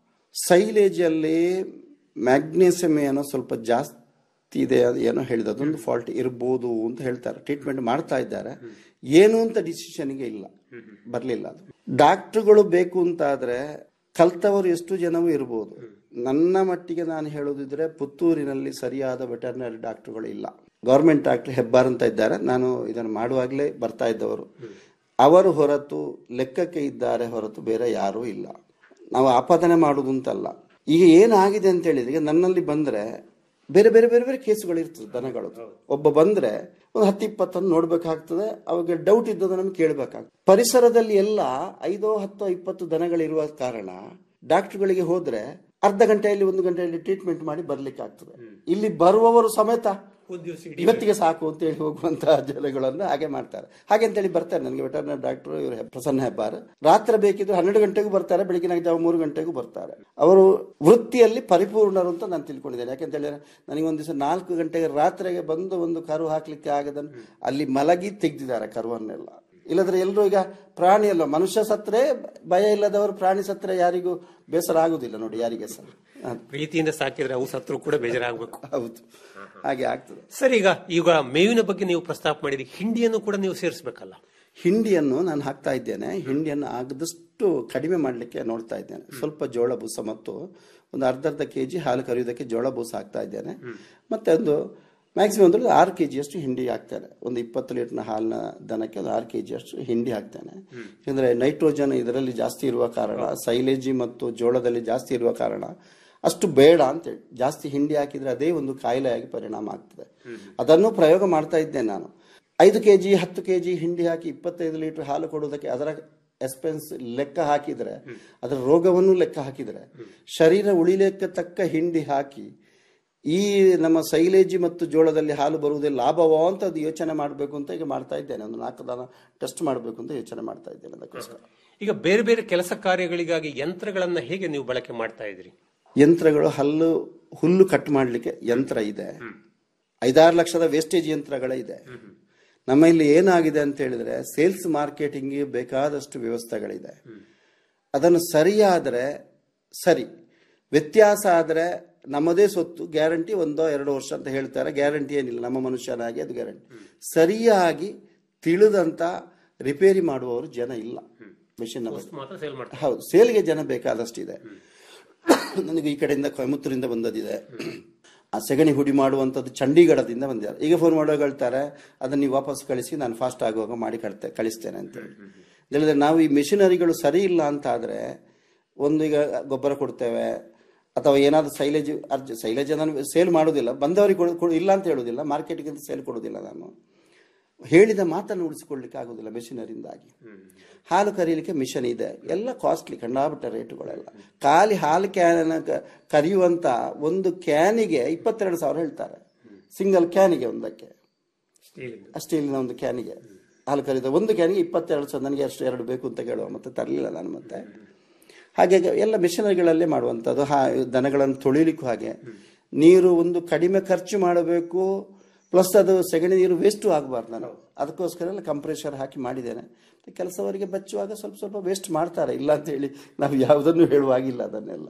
ಸೈಲೇಜಲ್ಲಿ ಮ್ಯಾಗ್ನೀಸಿಯಂ ಏನೋ ಸ್ವಲ್ಪ ಜಾಸ್ತಿ ಇದೆ ಅದು ಏನೋ ಹೇಳಿದ ಅದೊಂದು ಫಾಲ್ಟ್ ಇರ್ಬೋದು ಅಂತ ಹೇಳ್ತಾರೆ ಟ್ರೀಟ್ಮೆಂಟ್ ಮಾಡ್ತಾ ಇದ್ದಾರೆ ಏನು ಅಂತ ಡಿಸಿಷನ್ಗೆ ಇಲ್ಲ ಬರಲಿಲ್ಲ ಅದು ಡಾಕ್ಟರ್ಗಳು ಬೇಕು ಅಂತಾದ್ರೆ ಕಲ್ತವರು ಎಷ್ಟು ಜನವೂ ಇರ್ಬೋದು ನನ್ನ ಮಟ್ಟಿಗೆ ನಾನು ಹೇಳೋದಿದ್ರೆ ಪುತ್ತೂರಿನಲ್ಲಿ ಸರಿಯಾದ ವೆಟರ್ನರಿ ಡಾಕ್ಟರ್ಗಳು ಇಲ್ಲ ಗೌರ್ಮೆಂಟ್ ಡಾಕ್ಟರ್ ಹೆಬ್ಬಾರ್ ಅಂತ ಇದ್ದಾರೆ ನಾನು ಇದನ್ನು ಮಾಡುವಾಗಲೇ ಬರ್ತಾ ಇದ್ದವರು ಅವರು ಹೊರತು ಲೆಕ್ಕಕ್ಕೆ ಇದ್ದಾರೆ ಹೊರತು ಬೇರೆ ಯಾರೂ ಇಲ್ಲ ನಾವು ಆಪಾದನೆ ಮಾಡುವುದು ಅಂತಲ್ಲ ಈಗ ಏನಾಗಿದೆ ಅಂತ ಹೇಳಿದ್ರೆ ಈಗ ನನ್ನಲ್ಲಿ ಬಂದ್ರೆ ಬೇರೆ ಬೇರೆ ಬೇರೆ ಬೇರೆ ಕೇಸುಗಳು ಇರ್ತದೆ ದನಗಳು ಒಬ್ಬ ಬಂದ್ರೆ ಒಂದು ಹತ್ತು ಇಪ್ಪತ್ತನ್ನು ನೋಡ್ಬೇಕಾಗ್ತದೆ ಅವಾಗ ಡೌಟ್ ಇದ್ದದ್ದು ನಮ್ಗೆ ಕೇಳಬೇಕಾಗ್ತದೆ ಪರಿಸರದಲ್ಲಿ ಎಲ್ಲ ಐದೋ ಹತ್ತೋ ಇಪ್ಪತ್ತು ದನಗಳಿರುವ ಕಾರಣ ಡಾಕ್ಟರ್ಗಳಿಗೆ ಹೋದ್ರೆ ಅರ್ಧ ಗಂಟೆಯಲ್ಲಿ ಒಂದು ಗಂಟೆಯಲ್ಲಿ ಟ್ರೀಟ್ಮೆಂಟ್ ಮಾಡಿ ಬರ್ಲಿಕ್ಕೆ ಆಗ್ತದೆ ಇಲ್ಲಿ ಬರುವವರು ಸಮೇತ ಇವತ್ತಿಗೆ ಸಾಕು ಅಂತ ಹೇಳಿ ಹೋಗುವಂತಹ ಜನಗಳನ್ನು ಹಾಗೆ ಮಾಡ್ತಾರೆ ಹಾಗೆ ಅಂತೇಳಿ ಬರ್ತಾರೆ ನನಗೆ ವೆಟರ್ನರಿ ಡಾಕ್ಟರ್ ಇವರು ಪ್ರಸನ್ನ ಹೆಬ್ಬಾರ್ ರಾತ್ರಿ ಬೇಕಿದ್ರೆ ಹನ್ನೆರಡು ಗಂಟೆಗೂ ಬರ್ತಾರೆ ಬೆಳಗಿನ ಜಾವ ಮೂರು ಗಂಟೆಗೂ ಬರ್ತಾರೆ ಅವರು ವೃತ್ತಿಯಲ್ಲಿ ಪರಿಪೂರ್ಣರು ಅಂತ ನಾನು ತಿಳ್ಕೊಂಡಿದ್ದೇನೆ ಯಾಕೆಂತ ಹೇಳಿದ್ರೆ ನನಗೆ ಒಂದು ದಿವಸ ನಾಲ್ಕು ಗಂಟೆಗೆ ರಾತ್ರಿಗೆ ಬಂದು ಒಂದು ಕರು ಹಾಕ್ಲಿಕ್ಕೆ ಆಗದನ್ನು ಅಲ್ಲಿ ಮಲಗಿ ತೆಗೆದಿದ್ದಾರೆ ಕರುವನ್ನೆಲ್ಲ ಇಲ್ಲದ್ರೆ ಎಲ್ಲರೂ ಈಗ ಪ್ರಾಣಿ ಅಲ್ಲ ಮನುಷ್ಯ ಸತ್ರೆ ಭಯ ಇಲ್ಲದವರು ಪ್ರಾಣಿ ಸತ್ರೆ ಯಾರಿಗೂ ಬೇಸರ ಆಗುದಿಲ್ಲ ನೋಡಿ ಯಾರಿಗೆ ಸಹ ಅದು. ಪ್ರೀತಿಯಿಂದ ಸಾಕಿದ್ರೆ ಅವು ಸತ್ರು ಕೂಡ ಬೇಜಾರಾಗಬೇಕು ಹೌದು ಹಾಗೆ ಆಗ್ತದೆ ಸರ್ ಈಗ ಈಗ ಮೇವಿನ ಬಗ್ಗೆ ನೀವು ಪ್ರಸ್ತಾಪ ಮಾಡಿದ್ರಿ ಹಿಂಡಿಯನ್ನು ಕೂಡ ನೀವು ಸೇರಿಸಬೇಕಲ್ಲ ಹಿಂಡಿಯನ್ನು ನಾನು ಹಾಕ್ತಾ ಇದ್ದೇನೆ ಹಿಂಡಿಯನ್ನು ಆಗದಷ್ಟು ಕಡಿಮೆ ಮಾಡಲಿಕ್ಕೆ ನೋಡ್ತಾ ಇದ್ದೇನೆ ಸ್ವಲ್ಪ ಜೋಳ ಬೂಸ ಮತ್ತು ಒಂದು ಅರ್ಧ ಅರ್ಧ ಕೆ ಜಿ ಹಾಲು ಕರೆಯೋದಕ್ಕೆ ಜೋಳ ಬೂಸ ಹಾಕ್ತಾ ಇದ್ದೇನೆ ಮತ್ತೆ ಒಂದು ಮ್ಯಾಕ್ಸಿಮಮ್ ಅಂದ್ರೆ ಆರು ಕೆ ಜಿಯಷ್ಟು ಹಿಂಡಿ ಹಾಕ್ತೇನೆ ಒಂದು ಇಪ್ಪತ್ತು ಲೀಟರ್ನ ಹಾಲಿನ ದನಕ್ಕೆ ಒಂದು ಆರು ಕೆ ಜಿಯಷ್ಟು ಹಿಂಡಿ ಹಾಕ್ತೇನೆ ಯಾಕಂದ್ರೆ ನೈಟ್ರೋಜನ್ ಇದರಲ್ಲಿ ಜಾಸ್ತಿ ಇರುವ ಕಾರಣ ಸೈಲೇಜಿ ಮತ್ತು ಜೋಳದಲ್ಲಿ ಜಾಸ್ತಿ ಇರುವ ಕಾರಣ ಅಷ್ಟು ಬೇಡ ಅಂತೇಳಿ ಜಾಸ್ತಿ ಹಿಂಡಿ ಹಾಕಿದ್ರೆ ಅದೇ ಒಂದು ಕಾಯಿಲೆಯಾಗಿ ಪರಿಣಾಮ ಆಗ್ತದೆ ಅದನ್ನು ಪ್ರಯೋಗ ಮಾಡ್ತಾ ಇದ್ದೇನೆ ನಾನು ಐದು ಕೆ ಜಿ ಹತ್ತು ಕೆ ಜಿ ಹಿಂಡಿ ಹಾಕಿ ಇಪ್ಪತ್ತೈದು ಲೀಟರ್ ಹಾಲು ಕೊಡುವುದಕ್ಕೆ ಅದರ ಎಕ್ಸ್ಪೆನ್ಸ್ ಲೆಕ್ಕ ಹಾಕಿದ್ರೆ ಅದರ ರೋಗವನ್ನು ಲೆಕ್ಕ ಹಾಕಿದ್ರೆ ಶರೀರ ಉಳಿಲಿಕ್ಕೆ ತಕ್ಕ ಹಿಂಡಿ ಹಾಕಿ ಈ ನಮ್ಮ ಸೈಲೇಜಿ ಮತ್ತು ಜೋಳದಲ್ಲಿ ಹಾಲು ಬರುವುದೇ ಲಾಭವೋ ಅಂತ ಅದು ಯೋಚನೆ ಮಾಡಬೇಕು ಅಂತ ಈಗ ಮಾಡ್ತಾ ಇದ್ದೇನೆ ಒಂದು ನಾಲ್ಕು ದನ ಟೆಸ್ಟ್ ಮಾಡಬೇಕು ಅಂತ ಯೋಚನೆ ಮಾಡ್ತಾ ಇದ್ದೇನೆ ಅದಕ್ಕೋಸ್ಕರ ಈಗ ಬೇರೆ ಬೇರೆ ಕೆಲಸ ಕಾರ್ಯಗಳಿಗಾಗಿ ಯಂತ್ರಗಳನ್ನ ಹೇಗೆ ನೀವು ಬಳಕೆ ಮಾಡ್ತಾ ಇದ್ರಿ ಯಂತ್ರಗಳು ಹಲ್ಲು ಹುಲ್ಲು ಕಟ್ ಮಾಡಲಿಕ್ಕೆ ಯಂತ್ರ ಇದೆ ಐದಾರು ಲಕ್ಷದ ವೇಸ್ಟೇಜ್ ಯಂತ್ರಗಳೇ ಇದೆ ನಮ್ಮ ಇಲ್ಲಿ ಏನಾಗಿದೆ ಅಂತ ಹೇಳಿದ್ರೆ ಸೇಲ್ಸ್ ಮಾರ್ಕೆಟಿಂಗ್ ಬೇಕಾದಷ್ಟು ವ್ಯವಸ್ಥೆಗಳಿದೆ ಅದನ್ನು ಸರಿಯಾದರೆ ಸರಿ ವ್ಯತ್ಯಾಸ ಆದರೆ ನಮ್ಮದೇ ಸ್ವತ್ತು ಗ್ಯಾರಂಟಿ ಒಂದೋ ಎರಡು ವರ್ಷ ಅಂತ ಹೇಳ್ತಾರೆ ಗ್ಯಾರಂಟಿ ಏನಿಲ್ಲ ನಮ್ಮ ಮನುಷ್ಯನಾಗಿ ಅದು ಗ್ಯಾರಂಟಿ ಸರಿಯಾಗಿ ತಿಳಿದಂತ ರಿಪೇರಿ ಮಾಡುವವರು ಜನ ಇಲ್ಲ ಮೆಷಿನ್ ಮಾತ್ರ ಸೇಲ್ ಮಾಡ್ತಾರೆ ಹೌದು ಸೇಲ್ಗೆ ಜನ ಬೇಕಾದಷ್ಟಿದೆ ನನಗೆ ಈ ಕಡೆಯಿಂದ ಕೊಯಮತ್ತೂರಿಂದ ಬಂದದಿದೆ ಆ ಸೆಗಣಿ ಹುಡಿ ಮಾಡುವಂಥದ್ದು ಚಂಡೀಗಢದಿಂದ ಬಂದಿದ್ದಾರೆ ಈಗ ಫೋನ್ ಮಾಡುವಾಗ ಹೇಳ್ತಾರೆ ಅದನ್ನ ನೀವು ವಾಪಸ್ ಕಳಿಸಿ ನಾನು ಫಾಸ್ಟ್ ಆಗುವಾಗ ಮಾಡಿ ಕಳ್ತೆ ಕಳಿಸ್ತೇನೆ ಅಂತ ಹೇಳಿ ಹೇಳಿದ್ರೆ ನಾವು ಈ ಮೆಷಿನರಿಗಳು ಸರಿ ಇಲ್ಲ ಅಂತ ಆದ್ರೆ ಒಂದು ಈಗ ಗೊಬ್ಬರ ಕೊಡ್ತೇವೆ ಅಥವಾ ಏನಾದ್ರು ಸೈಲೇಜ್ ಅರ್ಜ ಸೈಲೇಜ್ ನಾನು ಸೇಲ್ ಮಾಡೋದಿಲ್ಲ ಬಂದವರಿಗೆ ಕೊಡು- ಕೊಡು- ಇಲ್ಲ ಅಂತ ಹೇಳೋದಿಲ್ಲ ಮಾರ್ಕೆಟ್ಗೆ ಅಂತ ಸೇಲ್ ಕೊಡೋದಿಲ್ಲ ನಾನು ಹೇಳಿದ ಮಾತನ್ನು ಉಳಿಸಿಕೊಳ್ಳಿಕ್ಕೆ ಆಗೋದಿಲ್ಲ ಮೆಷಿನರಿಂದಾಗಿ ಹಾಲು ಕರೀಲಿಕ್ಕೆ ಮಿಷನ್ ಇದೆ ಎಲ್ಲ ಕಾಸ್ಟ್ಲಿ ಕಂಡಾಬಿಟ್ಟ ರೇಟುಗಳೆಲ್ಲ ಖಾಲಿ ಹಾಲು ಕ್ಯಾನ್ ಕರೆಯುವಂತ ಒಂದು ಕ್ಯಾನಿಗೆ ಇಪ್ಪತ್ತೆರಡು ಸಾವಿರ ಹೇಳ್ತಾರೆ ಸಿಂಗಲ್ ಕ್ಯಾನಿಗೆ ಒಂದಕ್ಕೆ ಸ್ಟೀಲಿನ ಒಂದು ಕ್ಯಾನಿಗೆ ಹಾಲು ಕರೀದ ಒಂದು ಕ್ಯಾನಿಗೆ ಇಪ್ಪತ್ತೆರಡು ಸಾವಿರ ನನಗೆ ಅಷ್ಟು ಎರಡು ಬೇಕು ಅಂತ ಕೇಳುವ ಮತ್ತೆ ತರಲಿಲ್ಲ ನಾನು ಮತ್ತೆ ಹಾಗೆ ಎಲ್ಲ ಮಿಷನರಿಗಳಲ್ಲೇ ಮಾಡುವಂಥದ್ದು ಹಾ ದನಗಳನ್ನು ತೊಳಿಲಿಕ್ಕೂ ಹಾಗೆ ನೀರು ಒಂದು ಕಡಿಮೆ ಖರ್ಚು ಮಾಡಬೇಕು ಪ್ಲಸ್ ಅದು ಸೆಗಣಿ ನೀರು ವೇಸ್ಟು ಆಗಬಾರ್ದು ನಾನು ಅದಕ್ಕೋಸ್ಕರ ಎಲ್ಲ ಕಂಪ್ರೆಷರ್ ಹಾಕಿ ಮಾಡಿದ್ದೇನೆ ಕೆಲಸವರಿಗೆ ಬಚ್ಚುವಾಗ ಸ್ವಲ್ಪ ಸ್ವಲ್ಪ ವೇಸ್ಟ್ ಮಾಡ್ತಾರೆ ಇಲ್ಲ ಅಂತ ಹೇಳಿ ನಾವು ಯಾವುದನ್ನು ಹೇಳುವಾಗಿಲ್ಲ ಅದನ್ನೆಲ್ಲ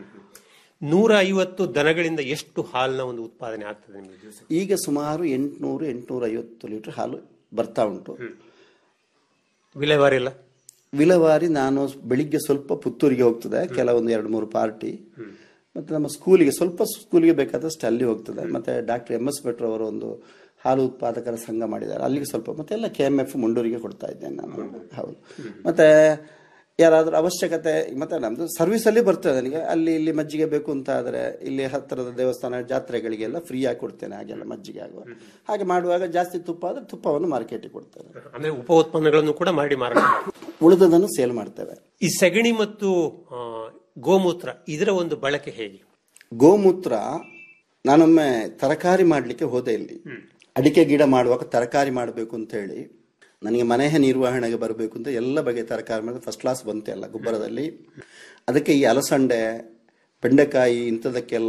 ನೂರ ಐವತ್ತು ದನಗಳಿಂದ ಎಷ್ಟು ಹಾಲಿನ ಒಂದು ಉತ್ಪಾದನೆ ಆಗ್ತದೆ ನಿಮಗೆ ದಿವಸ ಈಗ ಸುಮಾರು ಎಂಟುನೂರು ಎಂಟುನೂರ ಐವತ್ತು ಲೀಟರ್ ಹಾಲು ಬರ್ತಾ ಉಂಟು ವಿಲೇವಾರಿ ಎಲ್ಲ ವಿಲವಾರಿ ನಾನು ಬೆಳಿಗ್ಗೆ ಸ್ವಲ್ಪ ಪುತ್ತೂರಿಗೆ ಹೋಗ್ತದೆ ಕೆಲವೊಂದು ಎರಡು ಮೂರು ಪಾರ್ಟಿ ಮತ್ತೆ ನಮ್ಮ ಸ್ಕೂಲಿಗೆ ಸ್ವಲ್ಪ ಸ್ಕೂಲಿಗೆ ಬೇಕಾದಷ್ಟು ಅಲ್ಲಿ ಹೋಗ್ತದೆ ಮತ್ತೆ ಡಾಕ್ಟರ್ ಎಂ ಎಸ್ ಭಟ್ರು ಅವರು ಒಂದು ಹಾಲು ಉತ್ಪಾದಕರ ಸಂಘ ಮಾಡಿದ್ದಾರೆ ಅಲ್ಲಿಗೆ ಸ್ವಲ್ಪ ಮತ್ತೆ ಎಲ್ಲ ಕೆ ಎಂ ಎಫ್ ಮುಂಡೂರಿಗೆ ಕೊಡ್ತಾ ಇದ್ದೇನೆ ನಾನು ಹೌದು ಮತ್ತೆ ಯಾರಾದ್ರೂ ಅವಶ್ಯಕತೆ ಮತ್ತೆ ನಮ್ದು ಸರ್ವಿಸ್ ಅಲ್ಲಿ ಬರ್ತದೆ ನನಗೆ ಅಲ್ಲಿ ಇಲ್ಲಿ ಮಜ್ಜಿಗೆ ಬೇಕು ಅಂತ ಆದ್ರೆ ಇಲ್ಲಿ ಹತ್ತಿರದ ದೇವಸ್ಥಾನ ಜಾತ್ರೆಗಳಿಗೆಲ್ಲ ಫ್ರೀ ಆಗಿ ಕೊಡ್ತೇನೆ ಹಾಗೆಲ್ಲ ಮಜ್ಜಿಗೆ ಆಗುವ ಹಾಗೆ ಮಾಡುವಾಗ ಜಾಸ್ತಿ ತುಪ್ಪ ಆದ್ರೆ ತುಪ್ಪವನ್ನು ಮಾರ್ಕೆಟಿಗೆ ಕೊಡ್ತೇನೆ ಅಂದ್ರೆ ಉಪ ಉತ್ಪನ್ನಗಳನ್ನು ಕೂಡ ಮಾಡಿ ಮಾರಾಟ ಮಾಡ್ತಾರೆ. ಉಳಿದದನ್ನು ಸೇಲ್ ಮಾಡ್ತೇವೆ ಈ ಸಗಣಿ ಮತ್ತು ಆ, ಗೋಮೂತ್ರ ಇದರ ಒಂದು ಬಳಕೆ ಹೇಗೆ ಗೋಮೂತ್ರ ನಾನೊಮ್ಮೆ ತರಕಾರಿ ಮಾಡಲಿಕ್ಕೆ ಹೋದೆ ಇಲ್ಲಿ ಅಡಿಕೆ ಗಿಡ ಮಾಡುವಾಗ ತರಕಾರಿ ಮಾಡಬೇಕು ಅಂತ ಹೇಳಿ ನನಗೆ ಮನೆಯ ನಿರ್ವಹಣೆಗೆ ಬರಬೇಕು ಅಂತ ಎಲ್ಲ ಬಗೆಯ ತರಕಾರಿ ಮಾಡಿದ್ರೆ ಫಸ್ಟ್ ಕ್ಲಾಸ್ ಬಂತೆ ಅಲ್ಲ ಗೊಬ್ಬರದಲ್ಲಿ ಅದಕ್ಕೆ ಈ ಅಲಸಂಡೆ ಬೆಂಡೆಕಾಯಿ ಇಂಥದಕ್ಕೆಲ್ಲ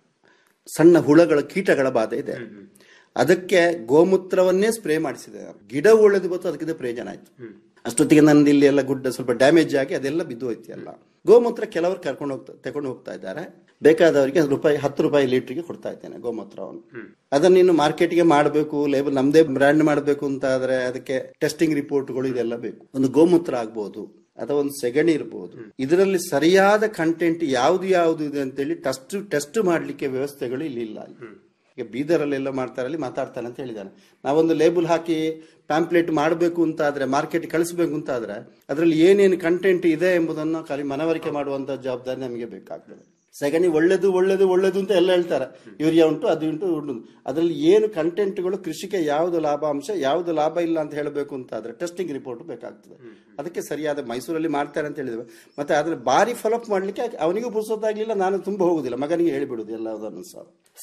ಸಣ್ಣ ಹುಳಗಳ ಕೀಟಗಳ ಬಾಧೆ ಇದೆ ಅದಕ್ಕೆ ಗೋಮೂತ್ರವನ್ನೇ ಸ್ಪ್ರೇ ಮಾಡಿಸಿದೆ ನಾನು. ಗಿಡ ಉಳಿದು ಬಂತು ಅದಕ್ಕಿಂತ ಪ್ರಯೋಜನ ಆಯ್ತು ಅಷ್ಟೊತ್ತಿಗೆ ನಂದು ಇಲ್ಲಿ ಎಲ್ಲ ಗುಡ್ಡ ಸ್ವಲ್ಪ ಡ್ಯಾಮೇಜ್ ಆಗಿ ಅದೆಲ್ಲ ಬಿದ್ದು ಹೋಯ್ತು ಎಲ್ಲ ಗೋಮೂತ್ರ ಕೆಲವರು ಕರ್ಕೊಂಡು ಹೋಗ್ತಾ ತಗೊಂಡು ಹೋಗ್ತಾ ಇದ್ದಾರೆ ಬೇಕಾದವರಿಗೆ ರೂಪಾಯಿ ಹತ್ತು ರೂಪಾಯಿ ಲೀಟ್ರಿಗೆ ಕೊಡ್ತಾ ಇದ್ದೇನೆ ಗೋಮೂತ್ರವನ್ನು ಅದನ್ನ ಇನ್ನು ಮಾರ್ಕೆಟ್ಗೆ ಮಾಡಬೇಕು ಲೇಬಲ್ ನಮ್ದೇ ಬ್ರ್ಯಾಂಡ್ ಮಾಡಬೇಕು ಅಂತ ಆದ್ರೆ ಅದಕ್ಕೆ ಟೆಸ್ಟಿಂಗ್ ರಿಪೋರ್ಟ್ಗಳು ಇದೆಲ್ಲ ಬೇಕು ಒಂದು ಗೋಮೂತ್ರ ಆಗ್ಬೋದು ಅಥವಾ ಒಂದು ಸೆಗಣಿ ಇರ್ಬೋದು ಇದರಲ್ಲಿ ಸರಿಯಾದ ಕಂಟೆಂಟ್ ಯಾವ್ದು ಯಾವ್ದು ಇದೆ ಅಂತೇಳಿ ಟೆಸ್ಟ್ ಟೆಸ್ಟ್ ಮಾಡ್ಲಿಕ್ಕೆ ವ್ಯವಸ್ಥೆಗಳು ಇಲ್ಲಿ ಇಲ್ಲ ಈಗ ಬೀದರಲ್ಲೆಲ್ಲ ಮಾಡ್ತಾರೆ ಅಲ್ಲಿ ಮಾತಾಡ್ತಾನೆ ಅಂತ ಹೇಳಿದ್ದಾನೆ ನಾವೊಂದು ಲೇಬಲ್ ಹಾಕಿ ಪ್ಯಾಂಪ್ಲೆಟ್ ಮಾಡಬೇಕು ಅಂತ ಆದ್ರೆ ಮಾರ್ಕೆಟ್ ಕಳಿಸಬೇಕು ಅಂತ ಆದ್ರೆ ಅದರಲ್ಲಿ ಏನೇನು ಕಂಟೆಂಟ್ ಇದೆ ಎಂಬುದನ್ನು ಖಾಲಿ ಮನವರಿಕೆ ಮಾಡುವಂತ ಜವಾಬ್ದಾರಿ ನಮಗೆ ಬೇಕಾಗ್ತದೆ ಸೆಗಣಿ ಒಳ್ಳೇದು ಒಳ್ಳೇದು ಒಳ್ಳೇದು ಅಂತ ಎಲ್ಲ ಹೇಳ್ತಾರೆ ಯೂರಿಯಾ ಉಂಟು ಅದು ಉಂಟು ಉಂಟು ಅದರಲ್ಲಿ ಏನು ಕಂಟೆಂಟ್ಗಳು ಕೃಷಿಗೆ ಯಾವುದು ಲಾಭಾಂಶ ಯಾವುದು ಲಾಭ ಇಲ್ಲ ಅಂತ ಹೇಳಬೇಕು ಅಂತ ಆದ್ರೆ ಟೆಸ್ಟಿಂಗ್ ರಿಪೋರ್ಟ್ ಬೇಕಾಗ್ತದೆ ಅದಕ್ಕೆ ಸರಿಯಾದ ಮೈಸೂರಲ್ಲಿ ಮಾಡ್ತಾರೆ ಅಂತ ಹೇಳಿದ್ವಿ ಮತ್ತೆ ಅದನ್ನ ಬಾರಿ ಫಾಲೋಅಪ್ ಮಾಡ್ಲಿಕ್ಕೆ ಅವನಿಗೂ ಪುರ್ಸೊತ್ತಾಗ್ಲಿಲ್ಲ ನಾನು ತುಂಬಾ ಹೋಗುದಿಲ್ಲ ಮಗನಿಗೆ ಹೇಳಿಬಿಡುದು ಎಲ್ಲದನ್ನು ಸಹ